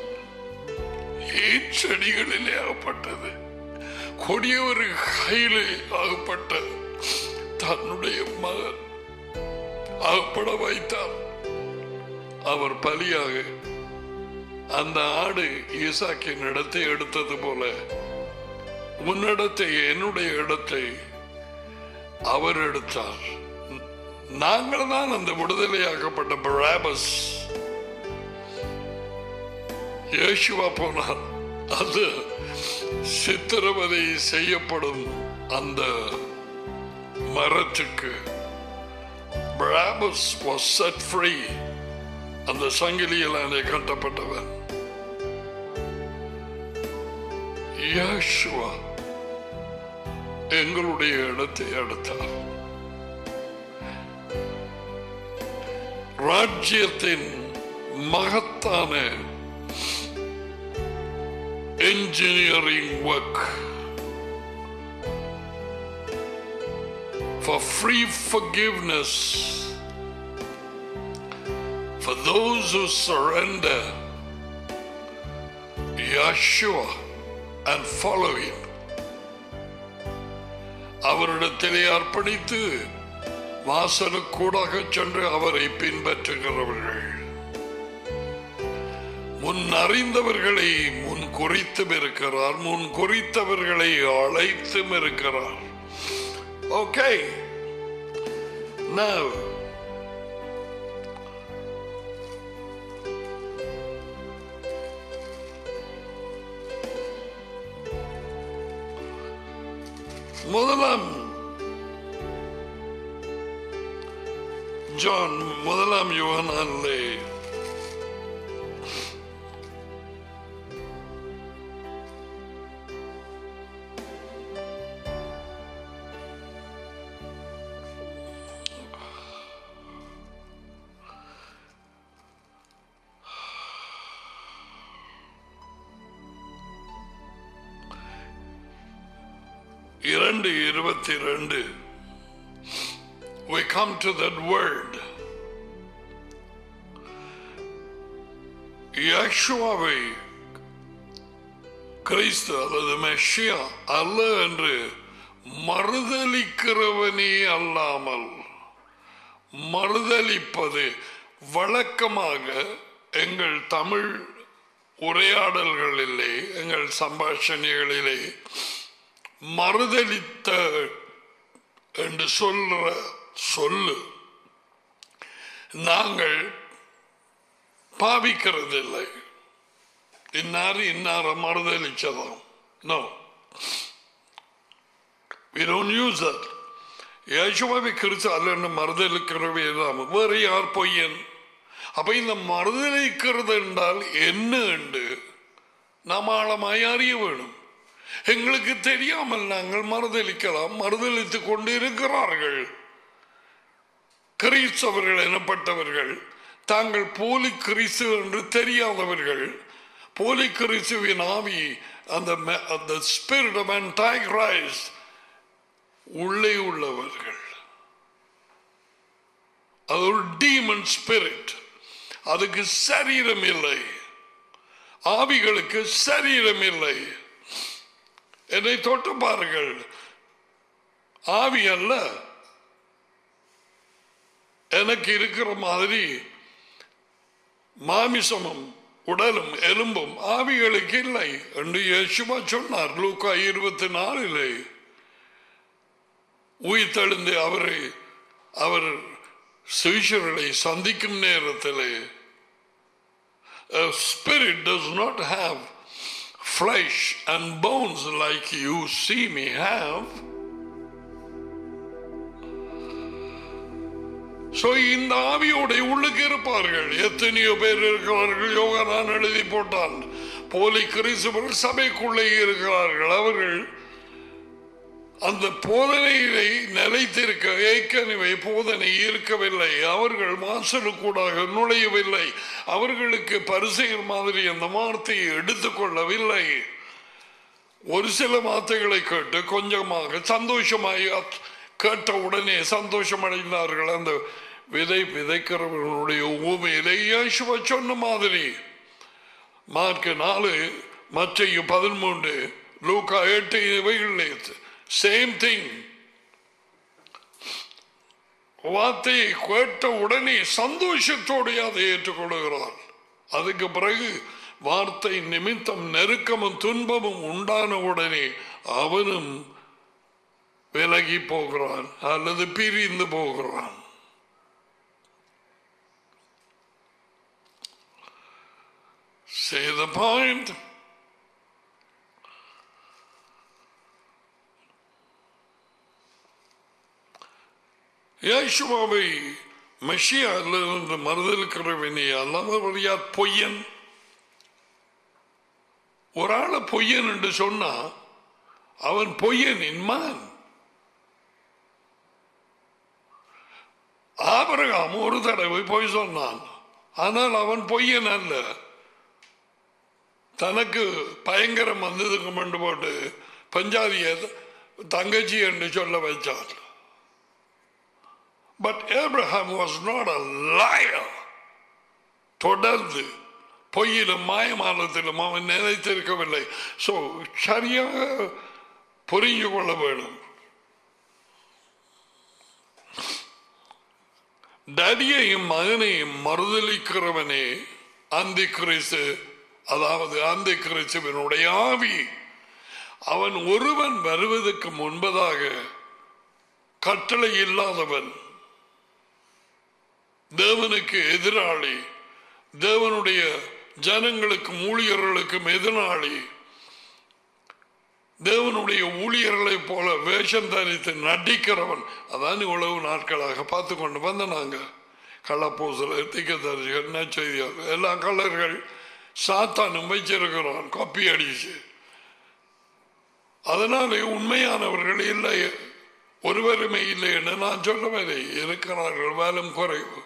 ஏன் செடிகளிலே அகப்பட்டது கொடிய ஒரு கையிலே அகப்பட்ட தன்னுடைய மகன் அகப்பட வைத்தார் அவர் பலியாக அந்த ஆடு ஈசாக்கின் இடத்தை எடுத்தது போல உன்னிடத்தை என்னுடைய இடத்தை அவர் எடுத்தார் நாங்கள் தான் அந்த விடுதலையாக்கப்பட்ட பராபஸ் இயேசுவா போனார் அது சித்திரவதை செய்யப்படும் அந்த மரத்துக்கு Barabbas was set free அந்த சங்கிலியிலானே கட்டப்பட்டவன் யாஷுவா எங்களுடைய இடத்தை எடுத்தார் ராஜ்யத்தின் மகத்தான engineering work for free forgiveness for those who surrender Yeshua and follow him. அவரிடத்திலே அர்ப்பணித்து வாசலுக்கூடாக சென்று அவரை பின்பற்றுகிறவர்கள் முன் அறிந்தவர்களை முன் குறித்தும் இருக்கிறார் முன் குறித்தவர்களை அழைத்தும் இருக்கிறார் ஓகே Now, முதலாம் ஜான் முதலாம் யோகனாலே இரண்டு இருபத்தி ரெண்டு we come to that word. யேசுவாவை கிறிஸ்து அல்லது மெஷியா அல்ல என்று மறுதலிக்கிறவனே அல்லாமல் மறுதலிப்பது வழக்கமாக எங்கள் தமிழ் உரையாடல்களிலே எங்கள் சம்பாஷணைகளிலே மறுதலித்த என்று சொல்ற சொல்லு நாங்கள் பாவிக்கிறதில்லை இன்னார் இன்னார மறுதலிச்சதாம் no We don't use that. യേശുവാവെ കുറിച്ച് അല്ലാണ്ട് മറുതലിக்கிறவையெல்லாம் வேற யார் பொய்யன் அப்ப இந்த மறுதலிக்கிறது என்றால் என்ன என்று நாம் ஆழமாய் அறிய வேணும் எங்களுக்கு தெரியாமல் நாங்கள் மறுதலிக்கலாம் மறுதலித்துக் கொண்டு இருக்கிறார்கள் கிறிஸ்தவர்கள் எனப்பட்டவர்கள் தாங்கள் போலி கிறிஸ்து என்று தெரியாதவர்கள் போலி கிறிஸ்துவின் ஆவி அந்த ம- அந்த ஸ்பிரிட் ஆஃப் antichrist உள்ளே உள்ளவர்கள் அது ஒரு டீமன் ஸ்பிரிட் அதுக்கு சரீரம் இல்லை ஆவிகளுக்கு சரீரம் இல்லை என்னை தொட்டு பாருங்கள் ஆவி அல்ல எனக்கு இருக்கிற மாதிரி மாமிசமும் உடலும் எலும்பும் ஆவிகளுக்கு இல்லை என்று யேசுவா சொன்னார் லூக்கா இருபத்தி நாலிலே உயிர்த்தெழுந்து அவரை அவர் சிஷர்களை சந்திக்கும் நேரத்திலே A spirit does not have flesh and bones like you see me have. So இந்த ஆவியோட உள்ளுக்கு இருப்பார்கள் எத்தனையோ பேர் இருக்கிறார்கள் யோகனான் எழுதி போட்டான் போலி கிறிஸ்துவர் சபைக்குள்ளே இருக்கிறார்கள் அவர்கள் அந்த போதனையிலே நிலைத்திருக்க ஏற்கனவே போதனை இருக்கவில்லை அவர்கள் வாசலுக்கூடாக நுழையவில்லை அவர்களுக்கு பரிசெயல் மாதிரி அந்த வார்த்தையை எடுத்துக்கொள்ளவில்லை ஒரு சில வார்த்தைகளை கேட்டு கொஞ்சமாக சந்தோஷமாய் அத்- கேட்ட உடனே சந்தோஷம் அடைந்தார்கள் அந்த விதை விதைக்கிறவர்களுடைய ஊமையிலே இயேசுவ சொன்ன மாதிரி மார்க் நாலு மற்றைய பதிமூன்று லூக்கா எட்டு இவைகளிலே சேம் திங் வார்த்தையை கேட்ட உடனே சந்தோஷத்தோடு அதை ஏற்றுக்கொள்கிறார் அதுக்கு பிறகு வார்த்தை நிமித்தம் நெருக்கமும் துன்பமும் உண்டான உடனே அவனும் விலகி போகிறான் அல்லது பிரிந்து போகிறான் Say the point. യേശുവാவை மெஷியா அல்லது மறுதலுக்கிறவனே அல்லாமல் யார் பொய்யன் ஒரு ஆளை பொய்யன் என்று சொன்னா அவன் பொய்யன் இன்மான் ஆபரகாம் ஒரு தடவை பொய் சொன்னான் ஆனால் அவன் பொய்யன் அல்ல தனக்கு பயங்கரம் வந்ததுக்கு மண்டு போட்டு பஞ்சாதிய தங்கச்சி என்று சொல்ல வைச்சான் but Abraham was not a liar தொடர்ந்து பொய்யிலும் மாயமானத்திலும் அவன் நினைத்திருக்கவில்லை ஸோ சரியாக புரிஞ்சு கொள்ள வேண்டும் டடியையும் மகனையும் மறுதலிக்கிறவனே அந்தி கிறிஸ்து அதாவது அந்தி கிறிஸ்துவனுடைய ஆவி அவன் ஒருவன் வருவதற்கு முன்பதாக கட்டளை இல்லாதவன் தேவனுக்கு எதிராளி தேவனுடைய ஜனங்களுக்கும் ஊழியர்களுக்கும் எதிராளி தேவனுடைய ஊழியர்களைப் போல வேஷம் தரித்து நடிக்கிறவன் அதான் இவ்வளவு நாட்களாக பார்த்து கொண்டு வந்த நாங்க கள்ளப்பூசல திக்கத்தரிசிகள் நச்செய்தியார் எல்லா கலர்கள் சாத்தானும் வச்சிருக்கிறான் கொப்பி அடிச்சு அதனாலே உண்மையானவர்கள் இல்லை ஒருவருமே இல்லை என்று நான் சொல்லவில்லை இருக்கிறார்கள் வேலும் குறைவு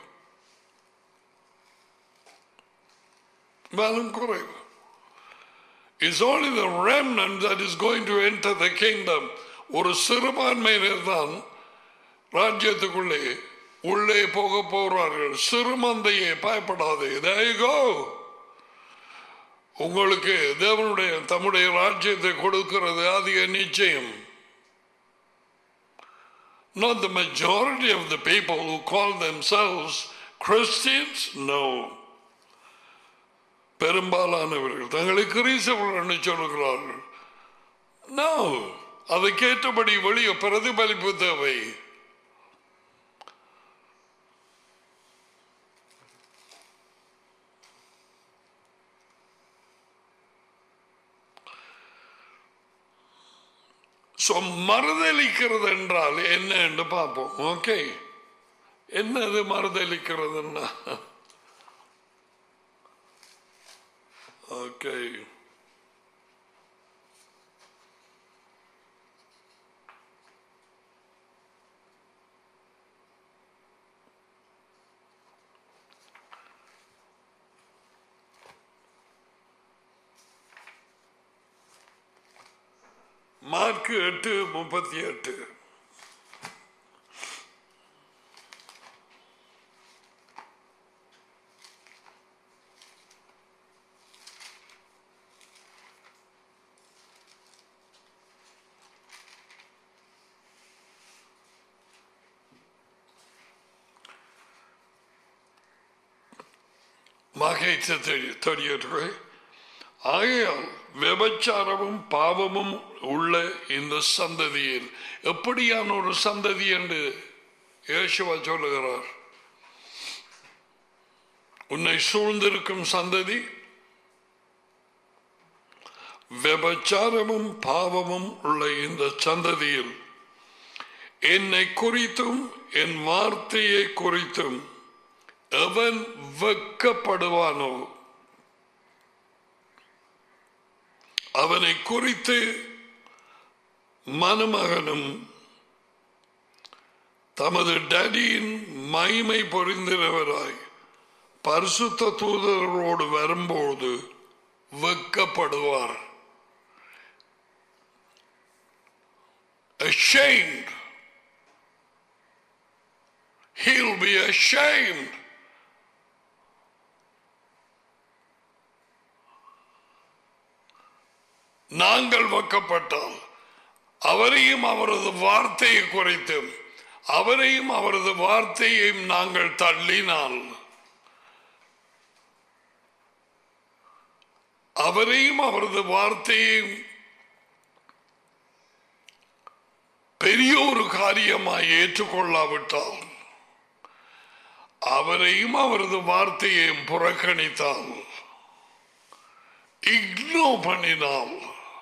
வேலும் குறைவு It's only the remnant that is going to enter the kingdom. ஒரு சிறுபான்மையினர் தான் ராஜ்யத்துக்குள்ளே உள்ளே போக போறார்கள் சிறுமந்தையே பயப்படாதே There you go. உங்களுக்கு தேவனுடைய தம்முடைய ராஜ்யத்தை கொடுக்கிறது அதிக நிச்சயம் Not the majority of the people who call themselves Christians, no. பெரும்பாலானவர்கள் தங்களை கிரீசவர்கள் என்று சொல்கிறார்கள் No. அதுக்கேற்றபடி வெளியே பிரதிபலிப்பு தேவை So, மறுதளிக்கிறது என்றால் என்ன என்று பார்ப்போம் ஓகே என்னது மறுதளிக்கிறதுன்னா ஓகே மார்க் எட்டு முப்பத்தி எட்டு மகைச்ச தெரியட்டு ஆகையால் விபச்சாரமும் பாவமும் உள்ள இந்த சந்ததியில் எப்படியான ஒரு சந்ததி என்று இயேசுவா சொல்லுகிறார் உன்னை சூழ்ந்திருக்கும் சந்ததி விபச்சாரமும் பாவமும் உள்ள இந்த சந்ததியில் என்னை குறித்தும் என் வார்த்தையை குறித்தும் எவன் வெக்கப்படுவானோ அவனை குறித்து மணமகனும் தமது டடியின் மகிமை பொறிந்தினவராய் பரிசுத்த தூதர்களோடு வரும்போது வெக்கப்படுவார் ashamed he'll be ashamed நாங்கள் வெக்கப்பட்டால் அவரையும் அவரது வார்த்தையை குறைத்தும் அவரையும் அவரது வார்த்தையையும் நாங்கள் தள்ளினால் அவரையும் அவரது வார்த்தையையும் பெரிய ஒரு காரியமாய் ஏற்றுக்கொள்ளாவிட்டால் அவரையும் அவரது வார்த்தையையும் புறக்கணித்தால் இக்னோ பண்ணினால்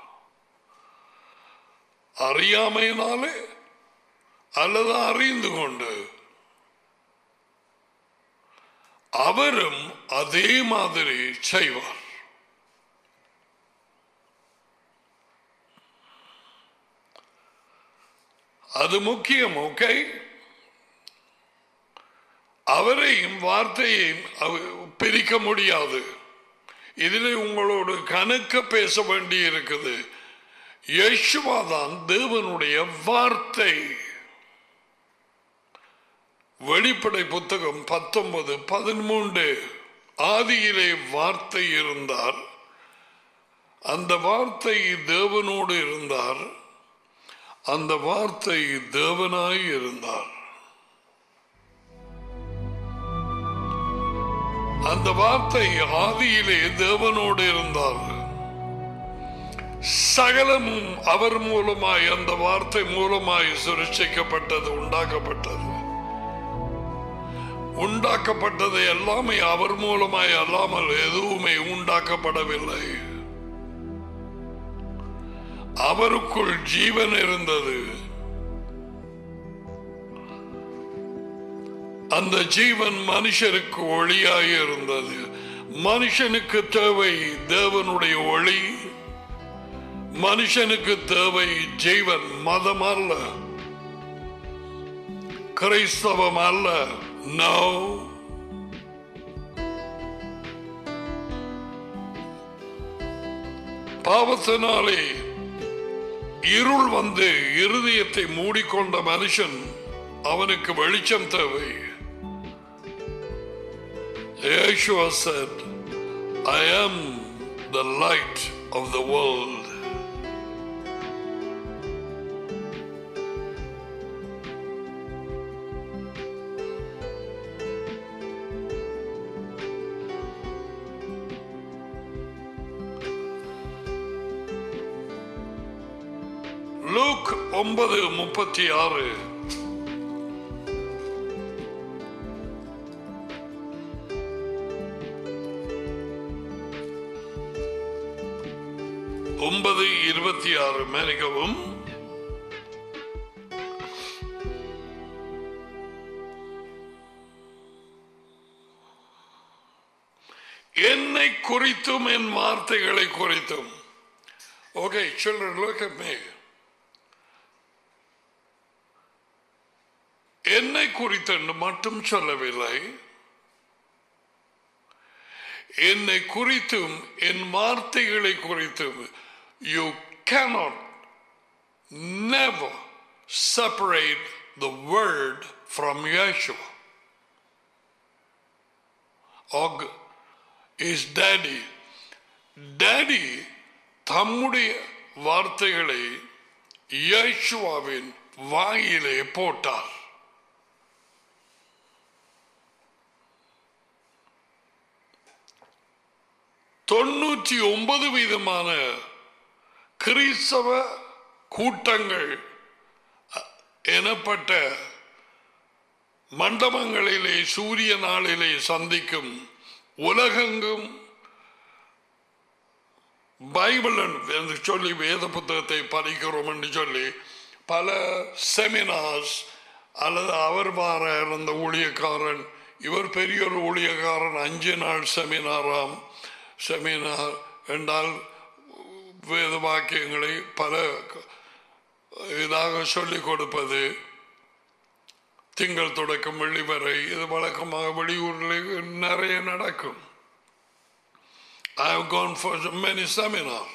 அறியாமையினாலே அல்லது அறிந்து கொண்டு அவரும் அதே மாதிரி செய்வார் அது முக்கியம் ஓகே அவரையும் வார்த்தையையும் அவ- பிரிக்க முடியாது இதில் உங்களோடு கணக்க பேச வேண்டி இருக்குது யேசுவா தான் தேவனுடைய வார்த்தை வெளிப்படை புத்தகம் பத்தொன்பது பதிமூன்று ஆதியிலே வார்த்தை இருந்தார் அந்த வார்த்தை தேவனோடு இருந்தார் அந்த வார்த்தை தேவனாய் இருந்தார் அந்த வார்த்தை ஆதியிலே தேவனோடு இருந்தார் சகலமும் அவர் மூலமாய் அந்த வார்த்தை மூலமாய் சுரட்சிக்கப்பட்டது உண்டாக்கப்பட்டது உண்டாக்கப்பட்டது எல்லாமே அவர் மூலமாய் அல்லாமல் எதுவுமே உண்டாக்கப்படவில்லை அவருக்குள் ஜீவன் இருந்தது அந்த ஜீவன் மனுஷருக்கு ஒளியாய் இருந்தது மனுஷனுக்கு தேவை தேவனுடைய ஒளி மனுஷனுக்கு தேவை ஜீவன் மதம் அல்ல கிறிஸ்தவம் அல்ல நோ பாவத்தினாலே இருள் வந்து இருதயத்தை மூடிக்கொண்ட மனுஷன் அவனுக்கு வெளிச்சம் தேவை Yeshua said, I am the light of the world. Luke ஒன்பது முப்பத்தி ஆறு ஒன்பது இருபத்தி ஆறு மன்னிக்கவும் என்னை குறித்தும் என் வார்த்தைகளை குறித்தும் okay children look at me என்னை குறித்தென்று மட்டும் சொல்லவில்லை என்னை குறித்தும் என் வார்த்தைகளை குறித்தும் you cannot never separate the word from Yeshua or his daddy. Daddy தம்முடைய வார்த்தைகளை இயேசுவாவின் வாயிலே போட்டார் தொண்ணூற்றி ஒன்பது வீதமான கிறிஸ்தவ கூட்டங்கள் அ- எனப்பட்ட மண்டபங்களிலே சூரிய நாளிலே சந்திக்கும் உலகெங்கும் பைபிள் என்று சொல்லி வேத புத்தகத்தை படிக்கிறோம் என்று சொல்லி பல செமினார்ஸ் அல்லது அவர் வார அந்த ஊழியக்காரன் இவர் பெரிய ஒரு ஊழியக்காரன் அஞ்சு நாள் செமினாராம் செமினார் என்றால் வேத வாக்கியங்களை பல இதாக சொல்லிக் கொடுப்பது திங்கள் தொடக்கம் வெள்ளி வரை இது வழக்கமாக வெளியூரில் நிறைய நடக்கும் I have gone for many seminars.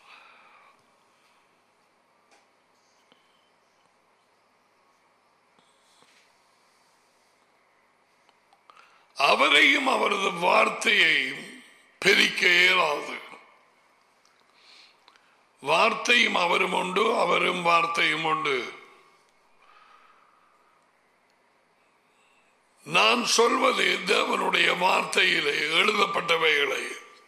அவரையும் அவரது வார்த்தையையும் பிரிக்க இயலாது வார்த்தையும் அவரும் உண்டு அவரும் வார்த்தையும் உண்டு நான் சொல்வது தேவனுடைய வார்த்தையிலே எழுதப்பட்டவைகளை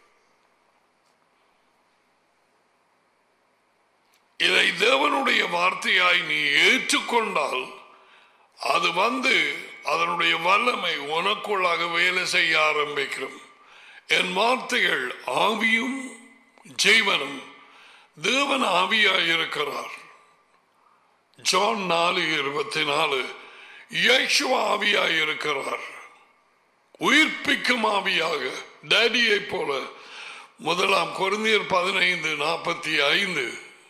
இதை தேவனுடைய வார்த்தையாய் நீ ஏற்றுக்கொண்டால் அது வந்து அதனுடைய வல்லமை உனக்குள்ளாக வேலை செய்ய ஆரம்பிக்கும் என் வார்த்தைகள் ஆவியும் ஜீவனும் தேவன் ஆவியாய் இருக்கிறார் ஜான் நாலு இருபத்தி நாலு இயேசுவ ஆவியாய் இருக்கிறார் உயிர்ப்பிக்கும் ஆவியாக டேடியை போல முதலாம் கொரிந்தியர் பதினைந்து நாற்பத்தி ஐந்து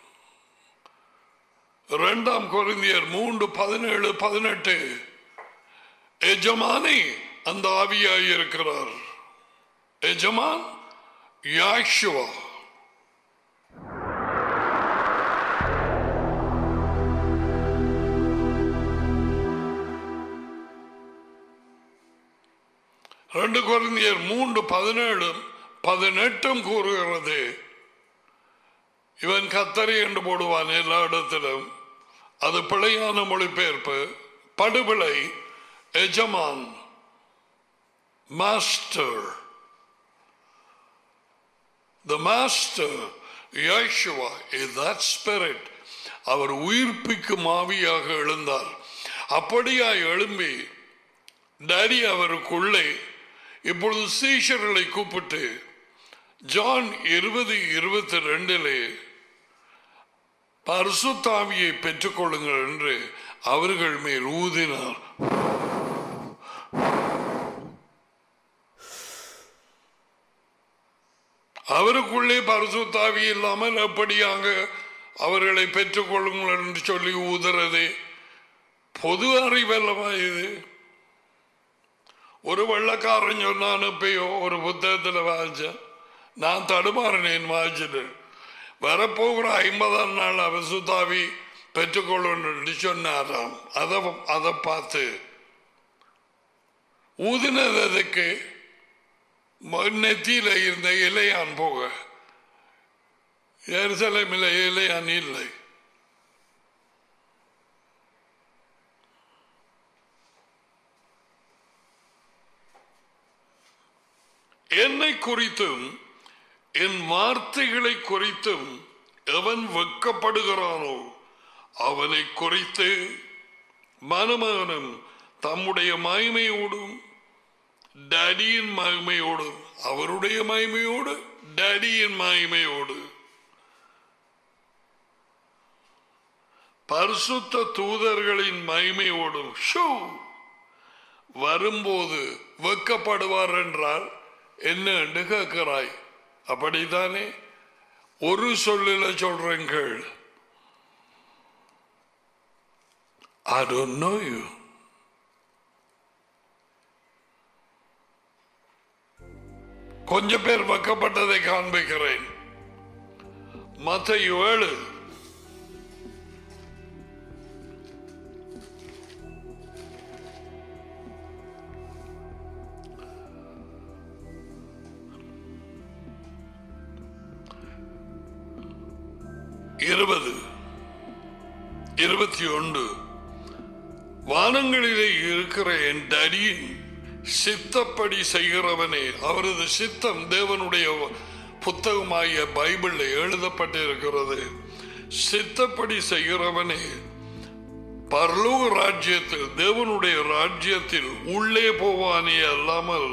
இரண்டாம் கொரிந்தியர் மூன்று பதினேழு பதினெட்டு எஜமானி அந்த ஆவியாய் இருக்கிறார் எஜமான் யாஷுவா ரெண்டு குழந்தையர் மூன்று பதினேழு பதினெட்டும் கூறுகிறது இவன் கத்தரி என்று போடுவான் எல்லா இடத்திலும் அது பிழையான மொழிபெயர்ப்பு படுபிழை எஜமான் master The master, Yeshua, is that spirit. அவர் உயிர்ப்பிக்கும் ஆவியாக எழுந்தார் அப்படியாய் எழும்பி டாடி அவருக்குள்ளே இப்பொழுது சீஷர்களை கூப்பிட்டு ஜான் இருபது இருபத்தி ரெண்டிலே பரிசுத்தாவியை பெற்றுக்கொள்ளுங்கள் என்று அவர்கள் மேல் ஊதினார் அவருக்குள்ளே பரிசுத்தாவி இல்லாமல் எப்படியாக அவர்களை பெற்றுக்கொள்ளுங்கள் என்று சொல்லி ஊதுறது பொது அறிவல்லவா இது ஒரு வெள்ளக்காரன் சொன்னான் இப்பயோ ஒரு புத்தகத்தில் வாசிச்சேன் நான் தடுமாறினேன் வாசிட்டு வரப்போகிற ஐம்பதாம் நாள் அவசுத்தாவி பெற்றுக்கொள்ளணும்னு சொன்னாராம் அதை அதை பார்த்து ஊதினது அதுக்கு நெத்தியில இருந்த இலையான் போக எருசலேமில் இலையான் இல்லை என்னை குறித்தும் என் வார்த்தைகளை குறித்தும் எவன் வெட்கப்படுகிறானோ அவனை குறித்து மனமகனும் தம்முடைய மகிமையோடும் டேடியின் மகிமையோடும் அவருடைய மகிமையோடு டேடியின் மகிமையோடு பரிசுத்த தூதர்களின் மகிமையோடும் ஷூ வரும்போது வெக்கப்படுவார் என்றால் என்ன என்று கேட்கிறாய் அப்படித்தானே ஒரு சொல்லில சொல்றேங்கள் I don't know you. கொஞ்சம் பேர் வைக்கப்பட்டதை காண்பிக்கிறேன் மற்ற ஏழு இருபது இருபத்தி ஒன்று வானங்களிலே இருக்கிற என் டடியின் சித்தப்படி செய்கிறவனே அவரது சித்தம் தேவனுடைய புத்தகமாகிய பைபிளில் எழுதப்பட்டிருக்கிறது சித்தப்படி செய்கிறவனே பரலோக ராஜ்யத்தில் தேவனுடைய ராஜ்யத்தில் உள்ளே போவானே அல்லாமல்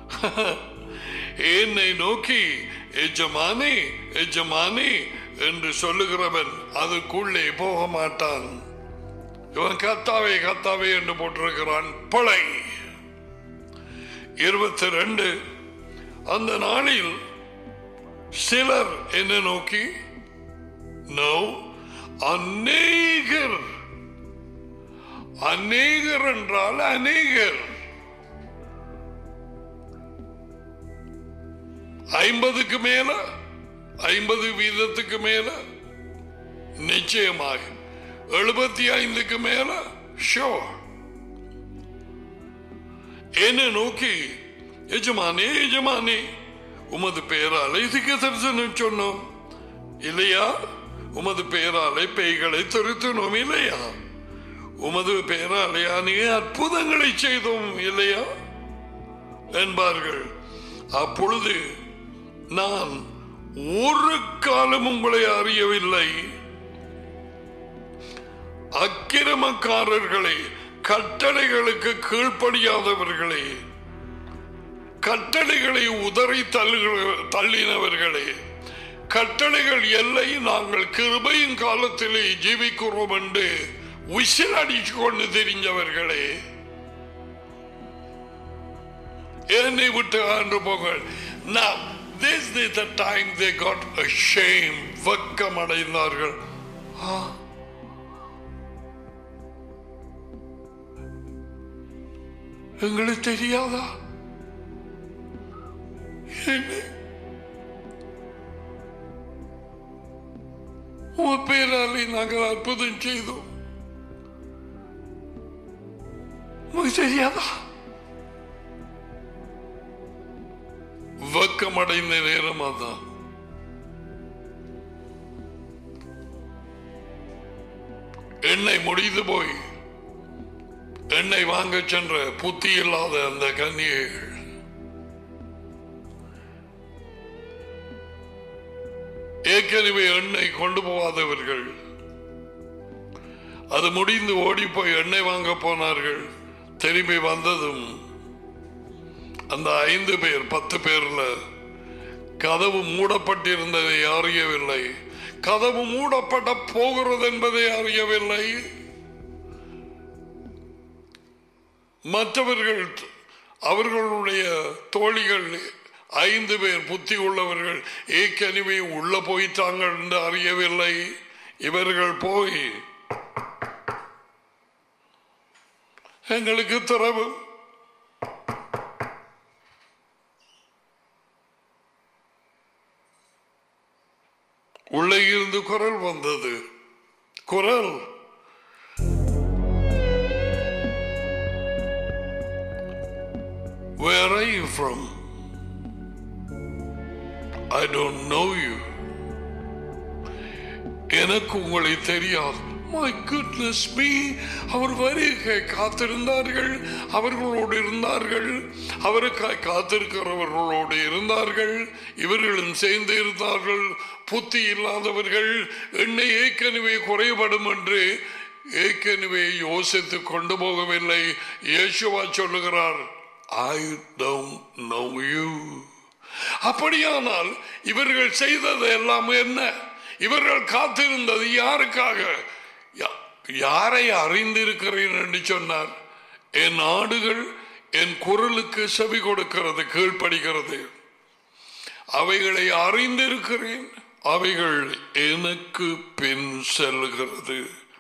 என்னை நோக்கி எஜமானே எஜமானே என்று சொல்லுகிறவன் அதுக்குள்ளே போக மாட்டான் இவன் கத்தாவே கத்தாவே என்று போட்டிருக்கிறான் பழை இருபத்தி ரெண்டு அந்த நாளில் சிலர் என்ன நோக்கி நோ அநேகர் அநேகர் என்றால் அநேகர் ஐம்பதுக்கு மேல ஐம்பது வீதத்துக்கு மேல நிச்சயமாக எழுபத்தி ஐந்துக்கு மேல ஷோ என்ன நோக்கி எஜமானே எஜமானே உமது பெயராலே இதுக்கு தரிசனம் சொன்னோம் இல்லையா உமது பெயராலே பேய்களை திருத்தினோம் இல்லையா உமது பெயராலே அநேக அற்புதங்களை செய்தோம் இல்லையா என்பார்கள் அப்பொழுது நான் ஒரு காலம் உங்களை அறியவில்லை அக்கிரமக்காரர்களே கட்டளைகளுக்கு கீழ்ப்படியாதவர்களே கட்டளைகளை உதறி தள்ளுகிற- தள்ளினவர்களே கட்டளைகள் எல்லை நாங்கள் கிருபையின் காலத்திலே ஜீவிக்கிறோம் என்று விசில் அடிச்சு கொண்டு தெரிஞ்சவர்களே என்னை விட்டு ஆண்டு போங்கள் Now, this is the time they got ashamed வெக்கம் அடைந்தார்கள் ஆ. எங்களுக்கு தெரியாதா என்ன உன் பேராலே நாங்கள் அற்புதம் செய்தோம் உனக்கு தெரியாதா வெக்கமடைந்த நேரம் அதான் எண்ணெய் முடிந்து போய் எண்ணெய் வாங்க சென்ற புத்தி இல்லாத அந்த கன்னிகைகள் ஏற்கனவே எண்ணெய் கொண்டு போகாதவர்கள் அது முடிந்து ஓடி போய் எண்ணெய் வாங்க போனார்கள் திரும்பி வந்ததும் அந்த ஐந்து பேர் பத்து பேர்ல கதவு மூடப்பட்டிருந்ததை அறியவில்லை கதவு மூடப்பட போகிறது என்பதை அறியவில்லை மற்றவர்கள் அவர்களுடைய தோழிகள் ஐந்து பேர் புத்தி உள்ளவர்கள் ஏற்கனவே உள்ள போயிட்டாங்க என்று அறியவில்லை இவர்கள் போய் எங்களுக்கு திறவு உள்ளே இருந்து குரல் வந்தது குரல் Where are you from? I don't know you. எனக்கு உங்களை தெரியாது மை குட்னஸ் மீ அவர் வருகை காத்திருந்தார்கள் அவர்களோடு இருந்தார்கள் அவருக்காய் காத்திருக்கிறவர்களோடு இருந்தார்கள் இவர்களும் சேர்ந்து இருந்தார்கள் புத்தி இல்லாதவர்கள் எண்ணெய் ஏற்கனவே குறைபடும் என்று ஏற்கனவே யோசித்து கொண்டு போகவில்லை இயேசுவா சொல்லுகிறார் ஐ டோன்ட் நோ யூ அப்படியானால் இவர்கள் செய்தது எல்லாம் என்ன இவர்கள் காத்திருந்தது யாருக்காக யா- யாரை அறிந்திருக்கிறேன் என்று சொன்னார் என் ஆடுகள் என் குரலுக்கு செவி கொடுக்கிறது கீழ்ப்படுகிறது அவைகளை அறிந்திருக்கிறேன் அவைகள் எனக்கு பின் செல்கிறது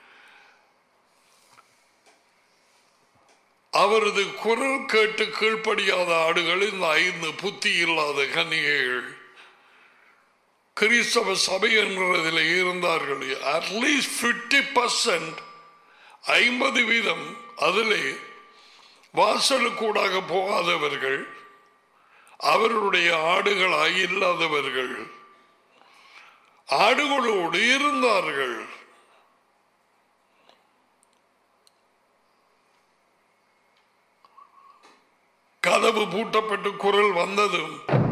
அவரது குரல் கேட்டு கீழ்ப்படியாத ஆடுகள் இந்த ஐந்து புத்தி இல்லாத கன்னிகைகள் கிறிஸ்தவ சபை என்கிறதில் இருந்தார்கள் அட்லீஸ்ட் பிப்டி பர்சன்ட் ஐம்பது வீதம் அதிலே வாசலுக்கூடாக போகாதவர்கள் அவர்களுடைய ஆடுகளாய் இல்லாதவர்கள் ஆடுகளோடு இருந்தார்கள் கதவு பூட்டப்பட்டு குரல் வந்ததும்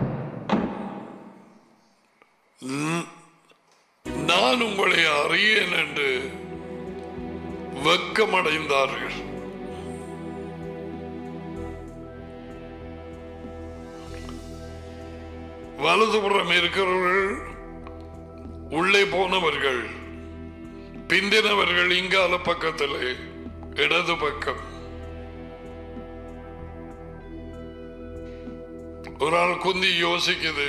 "ம், நான் உங்களை அறியேன் என்று வெக்கமடைந்தார்கள் வலதுபுறம் இருக்கிறவர்கள் உள்ளே போனவர்கள் பிந்தினவர்கள் இங்கால பக்கத்திலே இடது பக்கம் ஒரு ஆள் குந்தி யோசிக்குது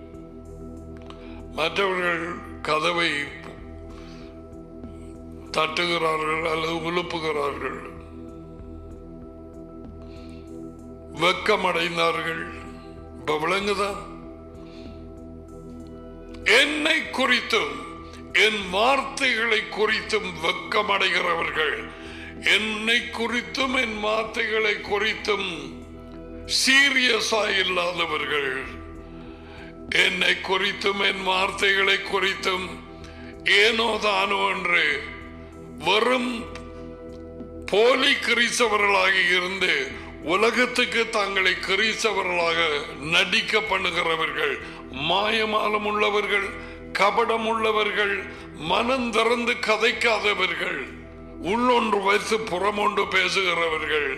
மற்றவர்கள் கதவை தட்டுகிறார்கள் அல்லது உழுப்புகிறார்கள் வெக்கமடைந்தார்கள் இப்ப விளங்குதா என்னை குறித்தும் என் வார்த்தைகளை குறித்தும் வெக்கமடைகிறவர்கள் என்னை குறித்தும் என் வார்த்தைகளை குறித்தும் சீரியஸா இல்லாதவர்கள் என்னை குறித்தும் என் வார்த்தைகளை குறித்தும் ஏனோ தானோ என்று வெறும் போலி கிறிஸ்தவர்களாக இருந்து உலகத்துக்கு தங்களை கிறிஸ்தவர்களாக நடிக்க பண்ணுகிறவர்கள் மாயமாலம் உள்ளவர்கள் கபடம் உள்ளவர்கள் மனம் திறந்து கதைக்காதவர்கள் உள்ளொன்று வைத்து புறமொன்று பேசுகிறவர்கள்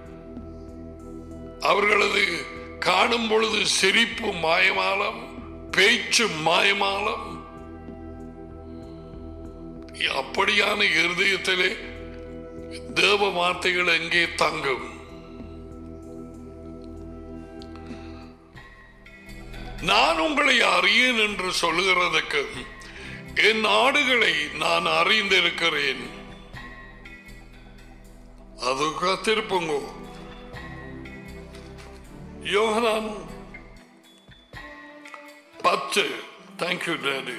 அவர்களது காணும் பொழுது சிரிப்பு மாயமாலம் பேச்சு மாயமாலம் அப்படியான இருதயத்திலே தேவ வார்த்தைகள் எங்கே தங்கும் நான் உங்களை அறியேன் என்று சொல்லுகிறதுக்கு என் ஆடுகளை நான் அறிந்திருக்கிறேன் அது காத்திருப்புங்கோ யோகனான் பத்து தேங்க்யூ டேடி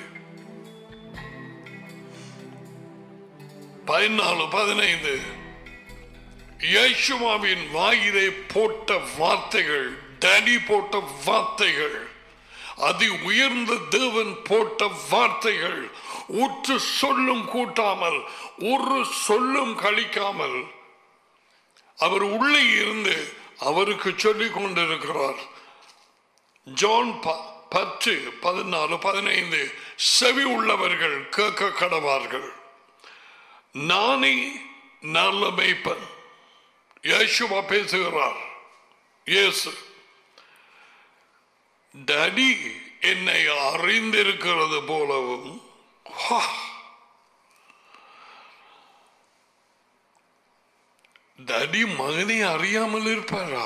பதினாலு பதினைந்து இயேசுவாவின் வாயிலே போட்ட வார்த்தைகள் டேடி போட்ட வார்த்தைகள் அதி உயர்ந்த தேவன் போட்ட வார்த்தைகள் உற்று சொல்லும் கூட்டாமல் ஒரு சொல்லும் கழிக்காமல் அவர் உள்ளே இருந்து அவருக்கு சொல்லிக் கொண்டிருக்கிறார் ஜான் ப- பத்து பதினாலு பதினைந்து செவி உள்ளவர்கள் கேட்க கடவார்கள் நானே நல்ல மேய்ப்பன் இயேசுவா பேசுகிறார் இயேசு டடி என்னை அறிந்திருக்கிறது போலவும் ஹா! டடி மகனை அறியாமல் இருப்பாரா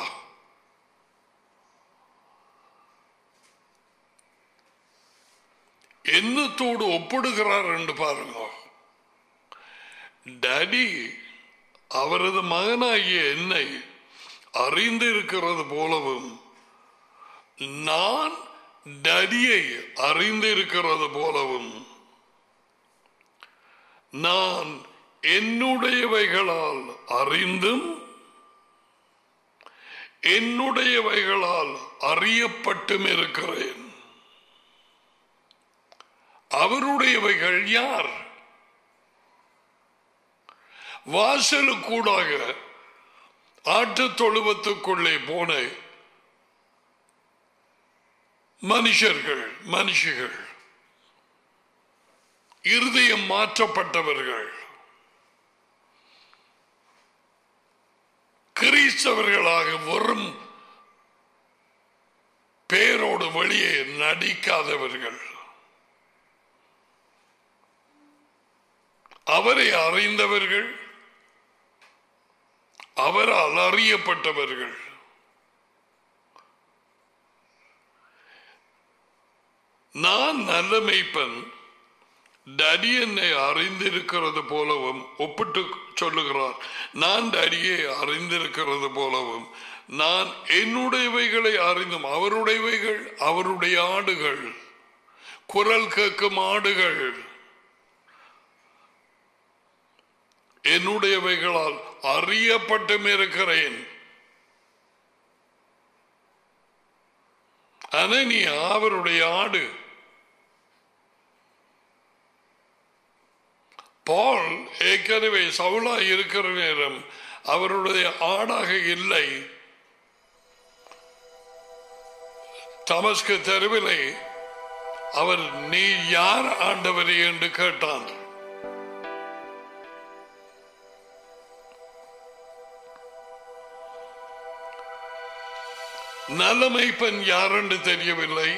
என்னத்தோடு ஒப்பிடுகிறார் என்று பாருங்க டடி அவரது மகனாகிய என்னை அறிந்திருக்கிறது போலவும் நான் டடியை அறிந்திருக்கிறது போலவும் நான் என்னுடையவைகளால் அறிந்தும் என்னுடையவைகளால் அறியப்பட்டும் இருக்கிறேன் அவருடையவைகள் யார் வாசலுக்கூடாக ஆட்டுத் தொழுவத்துக்குள்ளே போன மனுஷர்கள் மனுஷிகள் இருதயம் மாற்றப்பட்டவர்கள் கிறிஸ்தவர்களாக வெறும் பேரோடு வெளியே நடிக்காதவர்கள் அவரை அறிந்தவர்கள் அவரால் அறியப்பட்டவர்கள் நான் நல்ல மெய்ப்பன் டடி என்னை அறிந்திருக்கிறது போலவும் ஒப்பிட்டு சொல்லுகிறார் நான் டடியை அறிந்திருக்கிறது போலவும் நான் என்னுடையவைகளை அறிந்தும் அவருடையவைகள் அவருடைய ஆடுகள் குரல் கேட்கும் ஆடுகள் என்னுடையவைகளால் அறியப்பட்டும் இருக்கிறேன் அனனியா அவருடைய ஆடு பால் ஏற்கனவே சவுலா இருக்கிற நேரம் அவருடைய ஆடாக இல்லை தமஸ்கு தெருவிலே அவர் நீ யார் ஆண்டவரே என்று கேட்டான் நலமைப்பன் யார் என்று தெரியவில்லை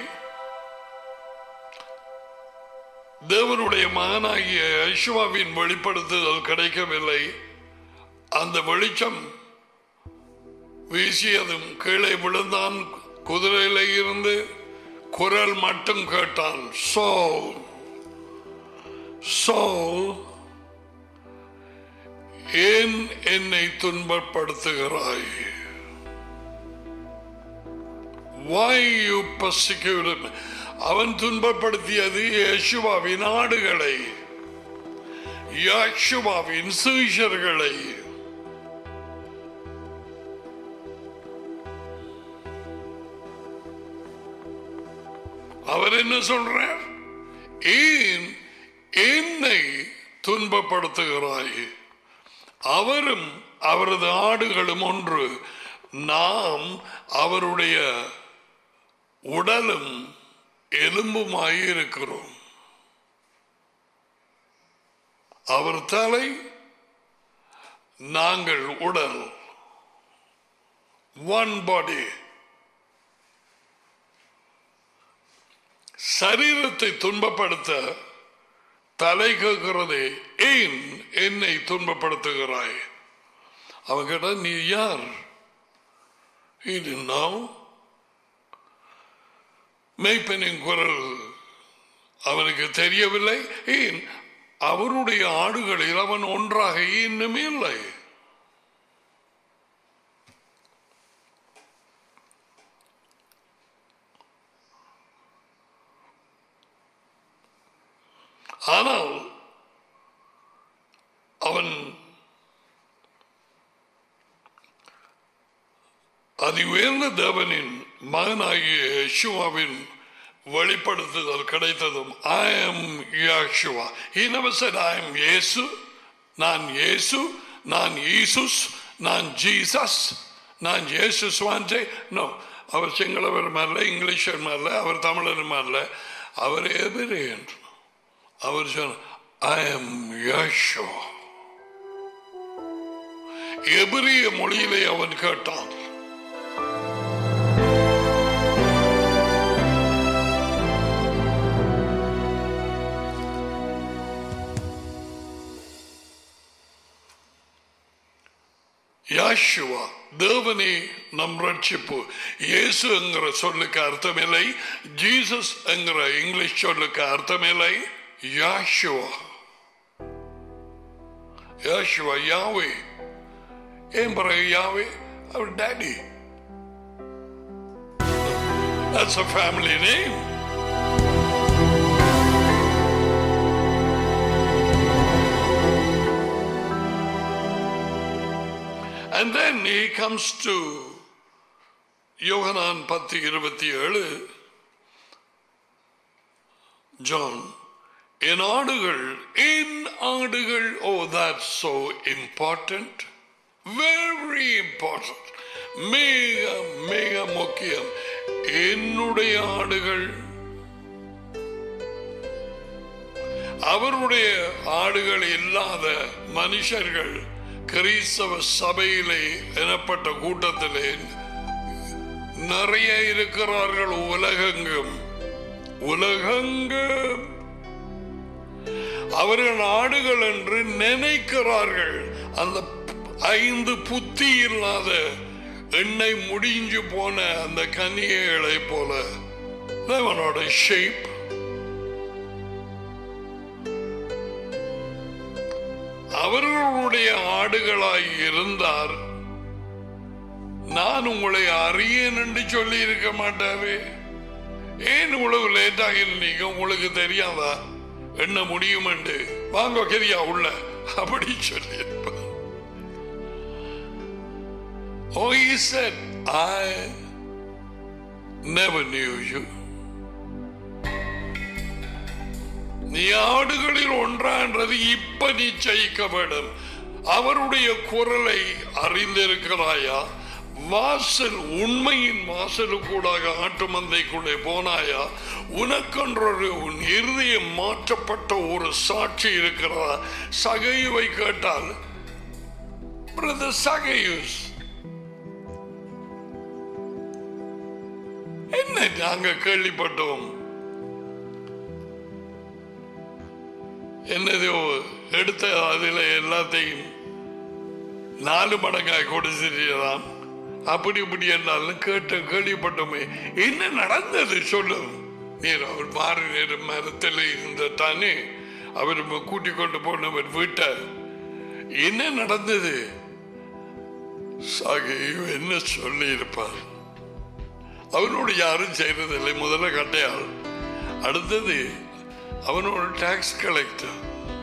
தேவனுடைய மகனாகிய ஐஸ்வாவின் வெளிப்படுத்துதல் கிடைக்கவில்லை அந்த வெளிச்சம் வீசியதும் கீழே விழுந்தான் குதிரையில இருந்து குரல் மட்டும் கேட்டான் சோ சோ ஏன் என்னை துன்பப்படுத்துகிறாய் Why you persecuted me? அவன் துன்பப்படுத்தியது யேசுவாவின் ஆடுகளை யாஷுவாவின் சீஷர்களை அவர் என்ன சொல்றார் ஏன் என்னை துன்பப்படுத்துகிறாய் அவரும் அவரது ஆடுகளும் ஒன்று நாம் அவருடைய உடலும் எலும்புமாய் இருக்கிறோம் அவர் தலை நாங்கள் உடல் ஒன் பாடி சரீரத்தை துன்பப்படுத்த தலை கேட்கிறதே ஏன் என்னை துன்பப்படுத்துகிறாய் அவன் கேட்டா நீ யார் இது நான் மெய்ப்பெண்ணின் குரல் அவனுக்கு தெரியவில்லை ஏன் அவருடைய ஆடுகளில் அவன் ஒன்றாக இன்னுமே இல்லை ஆனால் அவன் அதி உயர்ந்த தேவனின் மகனாகிய யேசுவாவின் வெளிப்படுத்துதல் கிடைத்ததும் I am Yeshua he never said I am இயேசு நான் இயேசு நான் ஈசுஸ் நான் ஜீசஸ் நான் இயேசுஸ் வாஞ்சே நோ அவர் சிங்களவரும் அல்ல இங்கிலீஷரும் அல்ல அவர் தமிழரும் அல்ல அவர் எபிரேன் அவர் சொன்ன ஐ எம் யாஷுவா எபிரிய மொழியிலே அவன் கேட்டான் யாஷுவா தேவனே நம் ரட்சிப்பு இயேசு என்கிற சொல்லுக்கு அர்த்தமில்லை ஜீசஸ் என்கிற இங்கிலீஷ் சொல்லுக்கு அர்த்தமில்லை யாஷுவா யாஷுவா யாவே ஏன் பிறகு யாவே அவர் daddy That's a family name. And then he comes to Yohanan பத்து இருபத்தி ஏழு ஜான் என் ஆடுகள் என் ஆடுகள் oh that so important very important மிக மிக முக்கியம் என்னுடைய ஆடுகள் அவருடைய ஆடுகள் இல்லாத மனுஷர்கள் கிறிஸ்தவ சபையிலே எனப்பட்ட கூட்டத்திலே நிறைய இருக்கிறார்கள் உலகெங்கும் உலகெங்கும் அவர்கள் ஆடுகள் என்று நினைக்கிறார்கள் அந்த ஐந்து புத்தி இல்லாத எண்ணெய் முடிஞ்சு போன அந்த கன்னிகைகளை போல தேவனோட ஷேப் அவர்களுடைய ஆடுகளாய் இருந்தார் நான் உங்களை அறியேன் என்று சொல்லி இருக்க மாட்டாவே ஏன் இவ்வளவு லேட் ஆகிருந்தீங்க உங்களுக்கு தெரியாதா என்ன முடியும் என்று வாங்க கெரியா உள்ள அப்படி சொல்லி Oh, he said, I never knew you. நீ ஆடுகளில் ஒன்றான்றது இப்ப நிச்சயிக்க வேண்டும் அவருடைய குரலை அறிந்திருக்கிறாயா வாசல் உண்மையின் வாசலுக்கூடாக ஆட்டு மந்தைக்குள்ளே போனாயா உனக்கென்றொரு உன் இருதயம் மாற்றப்பட்ட ஒரு சாட்சி இருக்கிறதா சகையுவை கேட்டால் பிரதர் சகையுஸ் என்ன நாங்க கேள்விப்பட்டோம் என்னதோ எடுத்த அதில் எல்லாத்தையும் நாலு மடங்காய் கொடுத்துட்டான் அப்படி இப்படி என்றாலும் கேட்ட கேள்விப்பட்டோமே என்ன நடந்தது சொல்லு நீர் அவர் மாறு நேர மரத்தில் இருந்த தானே அவர் கூட்டிக் கொண்டு போனவர் வீட்டை என்ன நடந்தது சாகையும் என்ன சொல்லி இருப்பார் அவனோடு யாரும் செய்யறதில்லை முதல்ல கட்டையாள் அடுத்தது அவனோட டாக்ஸ் கலெக்டர்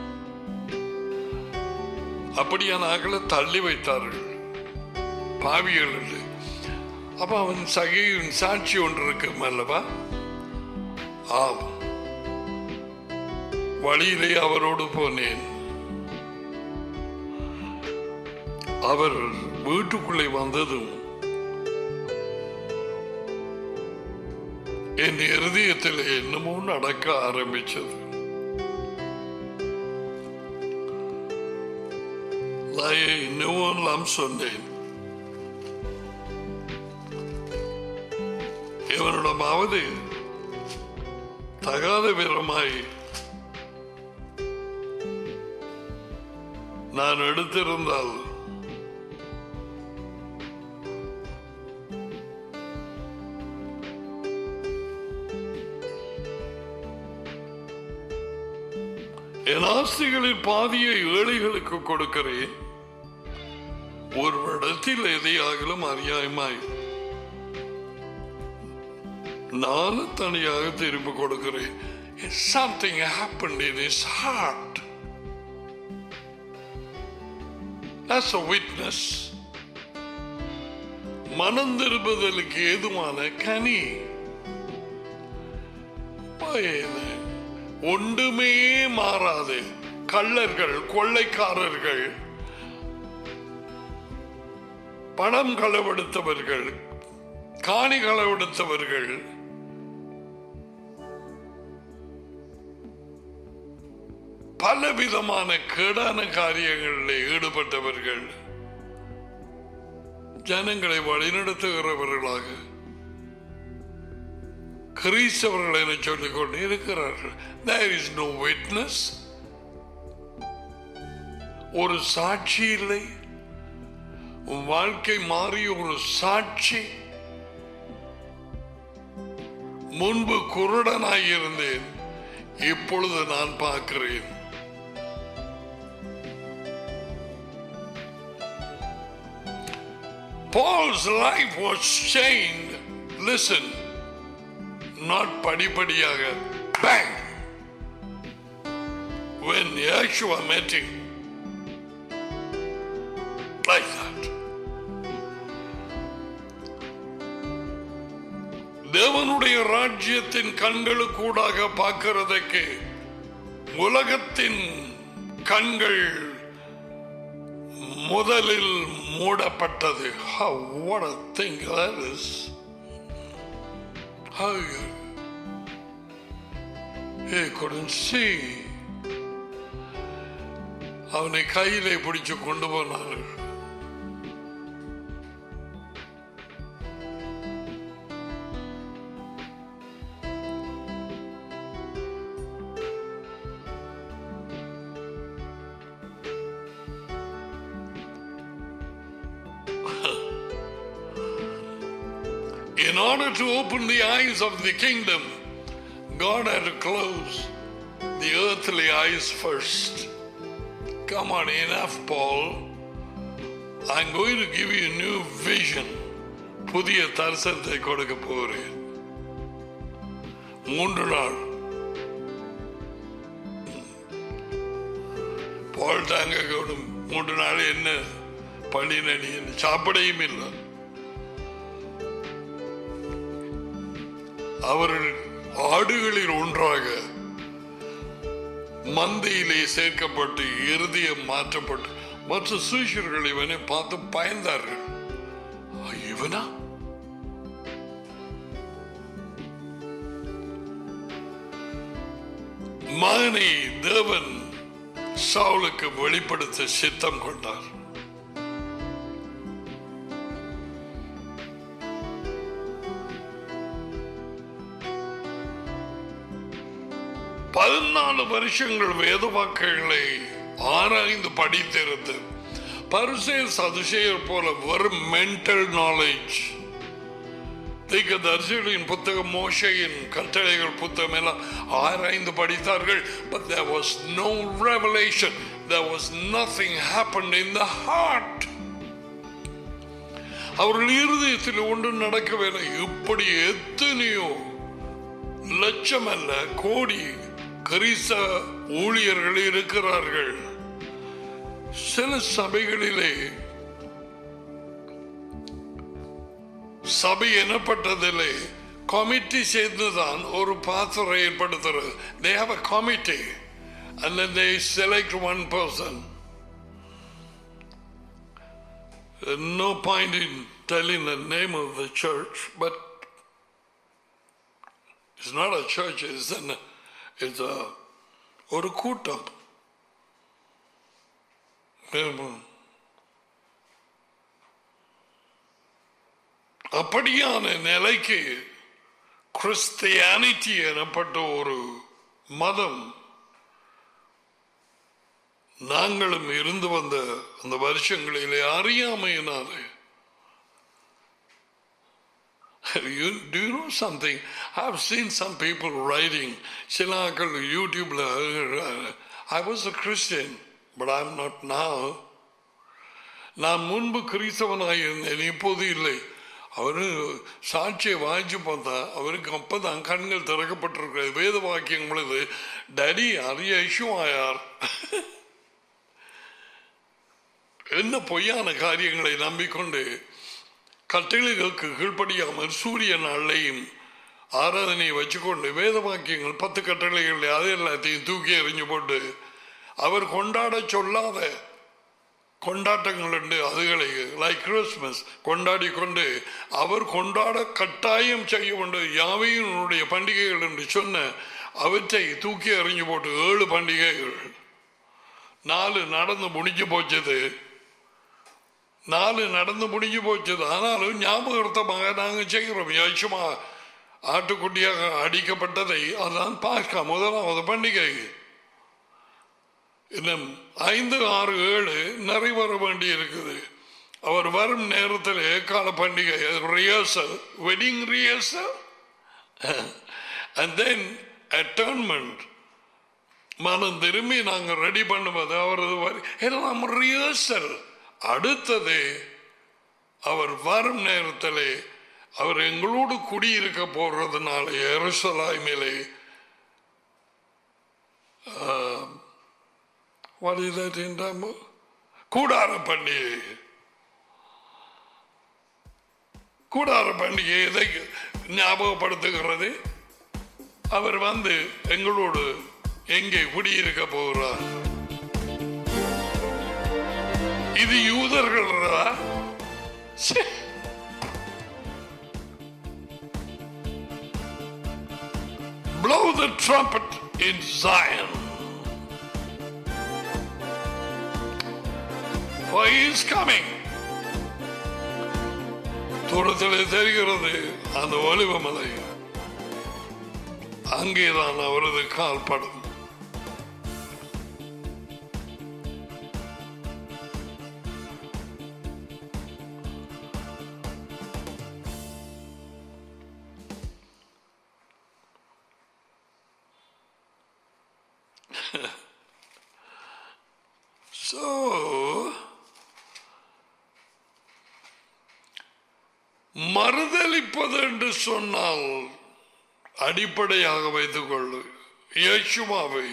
அப்படியான ஆக்களை தள்ளி வைத்தார்கள் பாவிகள் என்று அப்ப அவன் சகையின் சாட்சி ஒன்று இருக்கு அல்லவா ஆம் வழியிலே அவரோடு போனேன் அவர் வீட்டுக்குள்ளே வந்ததும் என் இருதயத்தில் என்னமோ நடக்க ஆரம்பிச்சது நான் இன்னும் சொன்னேன் இவனிடமாவது தகாத விதமாய் நான் எடுத்திருந்தால் என் ஆஸ்திகளில் பாதியை ஏழைகளுக்கு கொடுக்கிறேன் ஒரு இடத்தில் எதையாகலும் அறியாயமாய் நான் தனியாக திரும்பி கொடுக்கிறேன் something happened in his heart That's a witness. மனம் திரும்புதலுக்கு ஏதுமான கனி பயனே. ஒன்றுமே மாறாது கள்ளர்கள் கொள்ளைக்காரர்கள் பணம் களவெடுத்தவர்கள் காணி களவெடுத்தவர்கள் பலவிதமான கேடான காரியங்களில் ஈடுபட்டவர்கள் ஜனங்களை வழிநடத்துகிறவர்களாக கிறிஸ்தவர்கள் என சொல்லிக் கொண்டு இருக்கிறார்கள் தேர் இஸ் நோ விட்னஸ் ஒரு சாட்சி இல்லை உன் வாழ்க்கை மாறிய ஒரு சாட்சி முன்பு குருடனாய் இருந்தேன் இப்பொழுது நான் பார்க்கிறேன் Paul's life was changed. Listen, not படிப்படியாக bang. When Yeshua met him, like that. தேவனுடைய ராஜ்யத்தின் கண்களுக்கூடாக பார்க்கிறதுக்கு உலகத்தின் கண்கள் முதலில் மூடப்பட்டது How, what a thing that is. How you, he couldn't see. அவனை கையிலே பிடிச்சு கொண்டு போனார்கள் In order to open the eyes of the kingdom, God had to close the earthly eyes first. Come on, enough, Paul. I'm going to give you a new vision. புதிய தரிசனத்தை கொடுக்க போகிறேன் மூன்று நாள் பால் தாங்க கூடும் மூன்று நாள் என்ன பண்ணினடி சாப்பிடையும் இல்லை அவர்கள் ஆடுகளில் ஒன்றாக மந்தையிலே சேர்க்கப்பட்டு இருதயம் மாற்றப்பட்டு மற்ற சூஷர்கள் இவனை பார்த்து பயந்தார்கள் இவனா மகனை தேவன் சவுலுக்கு வெளிப்படுத்த சித்தம் கொண்டார் பதினாலு வருஷங்கள் வேத வாக்குகளை ஆராய்ந்து படித்திருந்து பரிசே சதுசேயர் போல வெறும் மென்டல் நாலேஜ் தீக்க தரிசிகளின் புத்தகம் மோசையின் கட்டளைகள் புத்தகம் எல்லாம் ஆராய்ந்து படித்தார்கள் but there was no revelation there was nothing happened in the heart அவர்கள் இருதயத்தில் ஒன்றும் நடக்கவில்லை இப்படி எத்தனையோ லட்சம் அல்ல கோடி கரிச ஊழியர்கள் இருக்கிறார்கள் சில சபைகளிலே சபை எனப்பட்டதிலே கமிட்டி சேர்ந்துதான் ஒரு பாத்திரம் ஏற்படுத்துறது they have a committee and then they select one person no point in telling the name of the church but it's not a church it's an it's a ஒரு கூட்டம் அப்படியான நிலைக்கு கிறிஸ்தியானிட்டி எனப்பட்ட ஒரு மதம் நாங்களும் இருந்து வந்த அந்த வருஷங்களிலே அறியாமையினாலே You, do you know something? I've seen some people writing, சிலாக்கள் யூடியூப்ல I was a Christian, but I'm not now. நான் முன்பு கிறிஸ்தவனாக இருந்தேன் இப்போது இல்லை அவரு சாட்சியை வாங்கிச்சு பார்த்தா அவருக்கு அப்பதான் கண்கள் திறக்கப்பட்டிருக்கிறது வேத வாக்கியம் பொழுது டடி அரிய இஷ்யூ ஆயார் என்ன பொய்யான காரியங்களை நம்பிக்கொண்டு கட்டளைகளுக்கு கீழ்ப்படியாமல் சூரிய நாளையும் ஆராதனையை வச்சுக்கொண்டு வேத வாக்கியங்கள் பத்து கட்டளைகள் அதை எல்லாத்தையும் தூக்கி எறிஞ்சு போட்டு அவர் கொண்டாட சொல்லாத கொண்டாட்டங்கள் உண்டு அதுகளை லைக் கிறிஸ்மஸ் கொண்டாடி கொண்டு அவர் கொண்டாட கட்டாயம் செய்ய கொண்டு யாவையும் உன்னுடைய பண்டிகைகள் என்று சொன்ன அவற்றை தூக்கி எறிஞ்சு போட்டு ஏழு பண்டிகைகள் நாலு நடந்து முடிஞ்சு போச்சது நாலு நடந்து முடிஞ்சு போச்சது ஆனாலும் ஞாபகார்த்தமாக நாங்கள் செய்கிறோம் யசுமா ஆட்டுக்குட்டியாக அடிக்கப்பட்டதை அதான் பார்க்க முதலாவது பண்டிகை இன்னும் ஐந்து ஆறு ஏழு நிறைவேற வேண்டி இருக்குது அவர் வரும் நேரத்தில் கால பண்டிகை rehearsal wedding rehearsal and then atonement மனம் திரும்பி நாங்கள் ரெடி பண்ணுவது அவரது வரி எல்லாம் ரிஹர்சல் அடுத்தது அவர் வரும் நேரத்தில் அவர் எங்களோடு குடியிருக்க போறதுனால எருசலாய் மேலே What is that in Tamil? கூடார பண்டிகை கூடார பண்டிகை எதை ஞாபகப்படுத்துகிறது அவர் வந்து எங்களோடு எங்கே குடியிருக்க போகிறார் இது யூதர்களா ச்சே. Blow the trumpet in Zion. For he is coming. தூரத்திலே தெரிகிறது அந்த ஒலிவமலை அங்கேதான் அவரது கால் படும் So, மறுதலிப்பது என்று சொன்னால் அடிப்படையாக வைத்துக் கொள்ளு இயேசுவாவை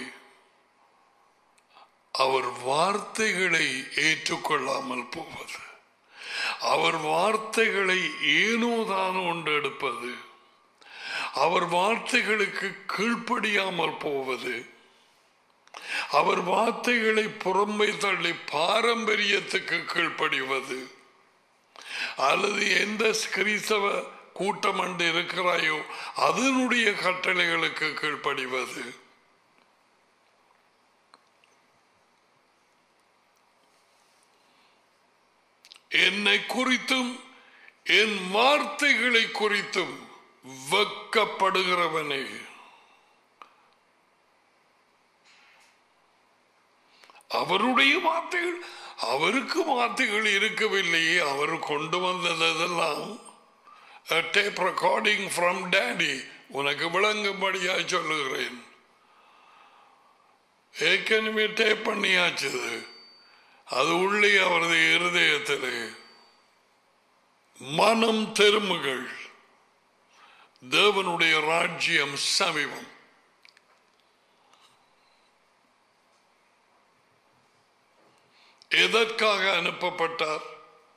அவர் வார்த்தைகளை ஏற்றுக்கொள்ளாமல் போவது அவர் வார்த்தைகளை ஏனோதான் ஒன்று எடுப்பது அவர் வார்த்தைகளுக்கு கீழ்ப்படியாமல் போவது அவர் வார்த்தைகளை புறம்பை தள்ளி பாரம்பரியத்துக்கு கீழ்ப்படிவது அல்லது எந்த கிறிஸ்தவ கூட்டம் அண்டு இருக்கிறாயோ அதனுடைய கட்டளைகளுக்கு கீழ்ப்படிவது என்னை குறித்தும் என் வார்த்தைகளை குறித்தும் வெக்கப்படுகிறவனே அவருடைய வார்த்தைகள் அவருக்கு வார்த்தைகள் இருக்கவில்லையே அவர் கொண்டு வந்ததெல்லாம் டேப் ரெக்கார்டிங் ஃப்ரம் டேடி உனக்கு விளங்கும்படியா சொல்லுகிறேன் ஏற்கனவே டேப் பண்ணியாச்சது அது உள்ளே அவரது இருதயத்திலே மனம் தெருமுகள் தேவனுடைய ராஜ்யம் சமீபம் எதற்காக அனுப்பப்பட்டார்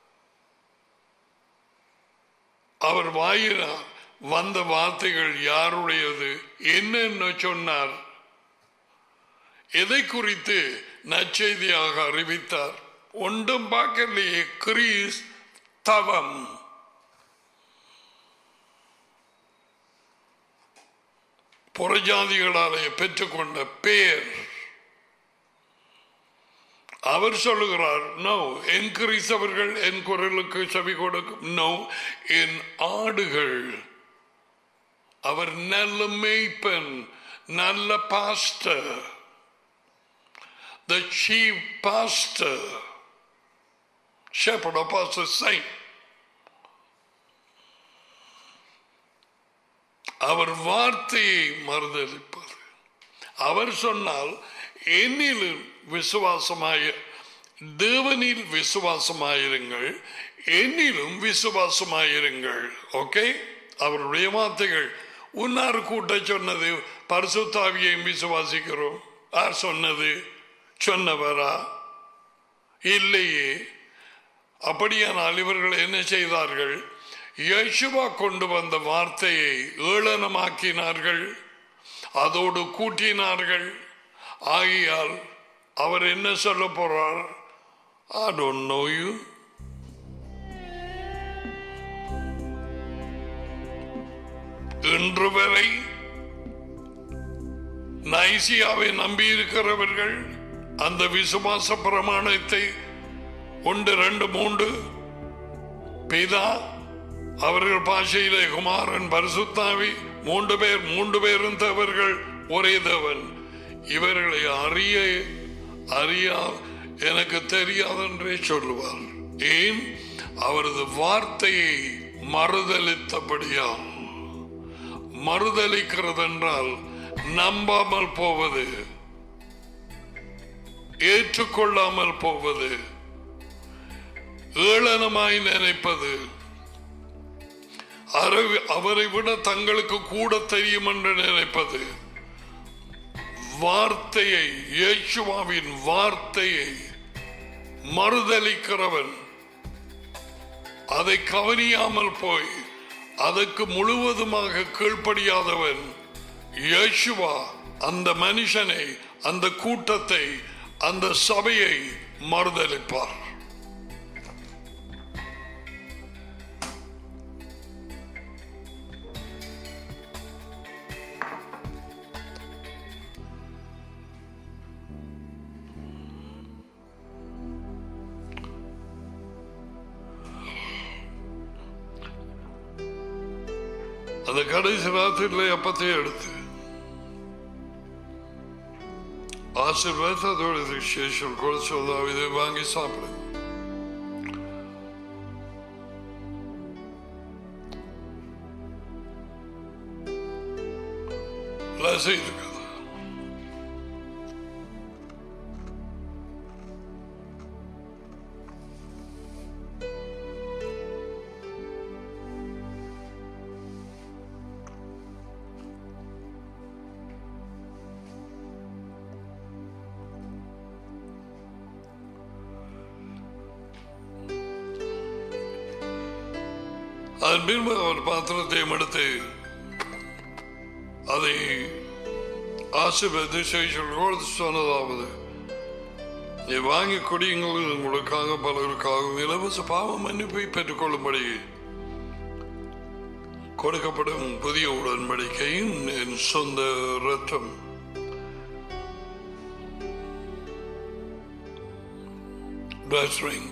அவர் வாயினார் வந்த வார்த்தைகள் யாருடையது என்னென்ன சொன்னார் எதை குறித்து நற்செய்தியாக அறிவித்தார் ஒன்றும் பார்க்கலையே கிரீஸ் தவம் புறஜாதிகளாலே பெற்றுக்கொண்ட பேர் அவர் சொல்லுகிறார் நோ என் கிறிஸ்தவர்கள் என் குரலுக்கு செவி கொடுக்கும் நோ என் ஆடுகள் அவர் நல்ல மேய்ப்பன் நல்ல pastor the chief pastor shepherd of us saint அவர் வார்த்தையை மறுதளிப்பது அவர் சொன்னால் என்னிலும் விசுவாசமாய தேவனில் விசுவாசமாயிருங்கள் என்னிலும் விசுவாசமாயிருங்கள் ஓகே அவருடைய வார்த்தைகள் உன்னார் கூட்ட சொன்னது பரிசுத்தாவியையும் விசுவாசிக்கிறோம் யார் சொன்னது சொன்னவரா இல்லையே அப்படியானால் இவர்கள் என்ன செய்தார்கள் யேசுவா கொண்டு வந்த வார்த்தையை ஏளனமாக்கினார்கள் அதோடு கூட்டினார்கள் ஆகியால் அவர் என்ன சொல்ல போறார் I don't know you. இன்று வரை நைசியாவை நம்பியிருக்கிறவர்கள் அந்த விசுவாச பிரமாணத்தை ஒன்று ரெண்டு மூன்று பிதா அவர்கள் பாஷையிலே குமாரன் பரிசுத்தாவி மூன்று பேர் மூன்று பேரும் தேவர்கள் ஒரே தேவன் இவர்களை அறிய அறியா எனக்கு தெரியாதென்றே சொல்லுவார் ஏன் அவரது வார்த்தையை மறுதளித்தபடியால் மறுதளிக்கிறது என்றால் நம்பாமல் போவது ஏற்றுக்கொள்ளாமல் போவது ஏளனமாய் நினைப்பது அரை- அவரை விட தங்களுக்கு கூட தெரியும் என்று நினைப்பது வார்த்தையை இயேசுவாவின் வார்த்தையை மறுதலிக்கிறவன் அதை கவனியாமல் போய் அதற்கு முழுவதுமாக கீழ்ப்படியாதவன் யேசுவா அந்த மனுஷனை அந்த கூட்டத்தை அந்த சபையை மறுதளிப்பார் அந்த கடைசி ராத்திரில அப்பத்தை எடுத்து ஆசீர்வாதத்தோட சேஷம் கொடுத்து இதை வாங்கி சாப்பிடுங்க செய்திருக்கிறது அதன் பின்பு அவர் பாத்திரத்தையும் எடுத்து அதை ஆசிர்வதி செய்து சொன்னதாவது நீ வாங்கி குடியுங்கள் உங்களுக்காக பலருக்காகவும் இலவச பாவ மன்னிப்பை பெற்றுக்கொள்ளும்படி கொடுக்கப்படும் புதிய உடன்படிக்கையின் என் சொந்த ரத்தம் ring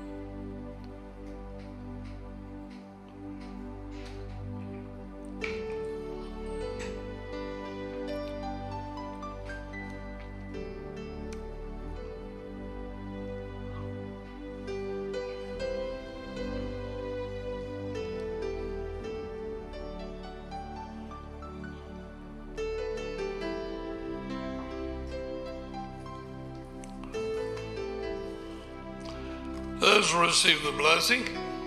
Let's receive the blessing.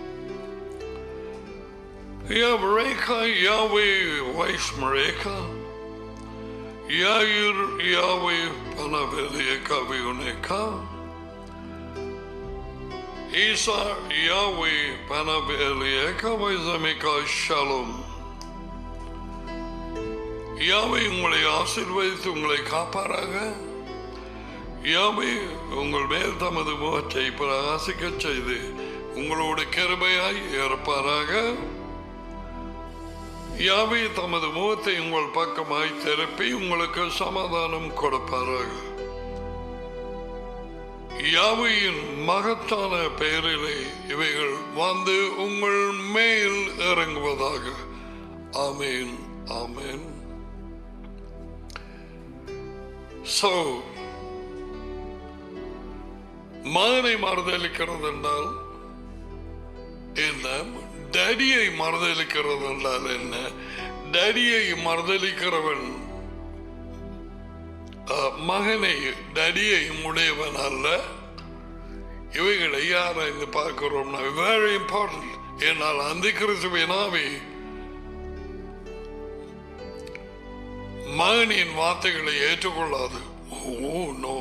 Yavreka, Yahweh, Vaishmareka, Yair, Yahweh, Panaveleka, Vioneka, Isa, Yahweh, Panaveleka, Vaizameka, Shalom. யாவை உங்களை ஆசிர்வதித்து உங்களை காப்பாராக யாவை உங்கள் மேல் தமது முகத்தை பிரகாசிக்க செய்து உங்களோட கிருபையாய் இருப்பாராக யாவை தமது முகத்தை உங்கள் பக்கமாய் திருப்பி உங்களுக்கு சமாதானம் கொடுப்பாராக யாவையின் மகத்தான பெயரிலே இவைகள் வந்து உங்கள் மேல் இறங்குவதாக ஆமேன் ஆமேன் So, மகனை மறுதளிக்கிறது என்றால் என்ன டடியை மறுதளிக்கிறது என்றால் என்ன டடியை மறுதளிக்கிறவன் மகனை டடியை உடையவன் அல்ல இவைகளை யாராய்ந்து பார்க்கிறோம்னா வெரி இம்பார்ட்டன்ட் என்னால் அந்த கிறிஸ்துவினாவே மகனின் வார்த்தைகளை ஏற்றுக்கொள்ளாது ஓ நோ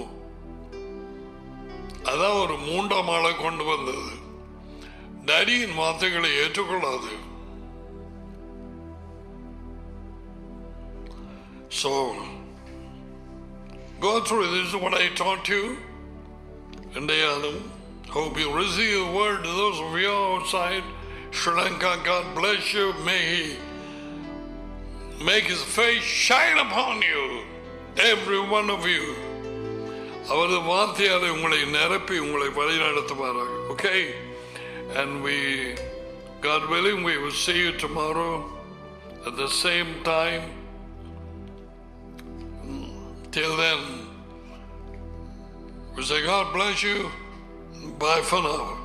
அதான் ஒரு மூன்றாம் ஆளை கொண்டு வந்தது டடியின் வார்த்தைகளை ஏற்றுக்கொள்ளாது So, go through this is what I taught you. And I hope you receive the word to those of you outside Sri Lanka. God bless you. May He make His face shine upon you, every one of you. அவரது வார்த்தையால் உங்களை நிரப்பி உங்களை வழிநடத்துவாராக okay and we God willing we will see you tomorrow at the same time till then we say God bless you bye for now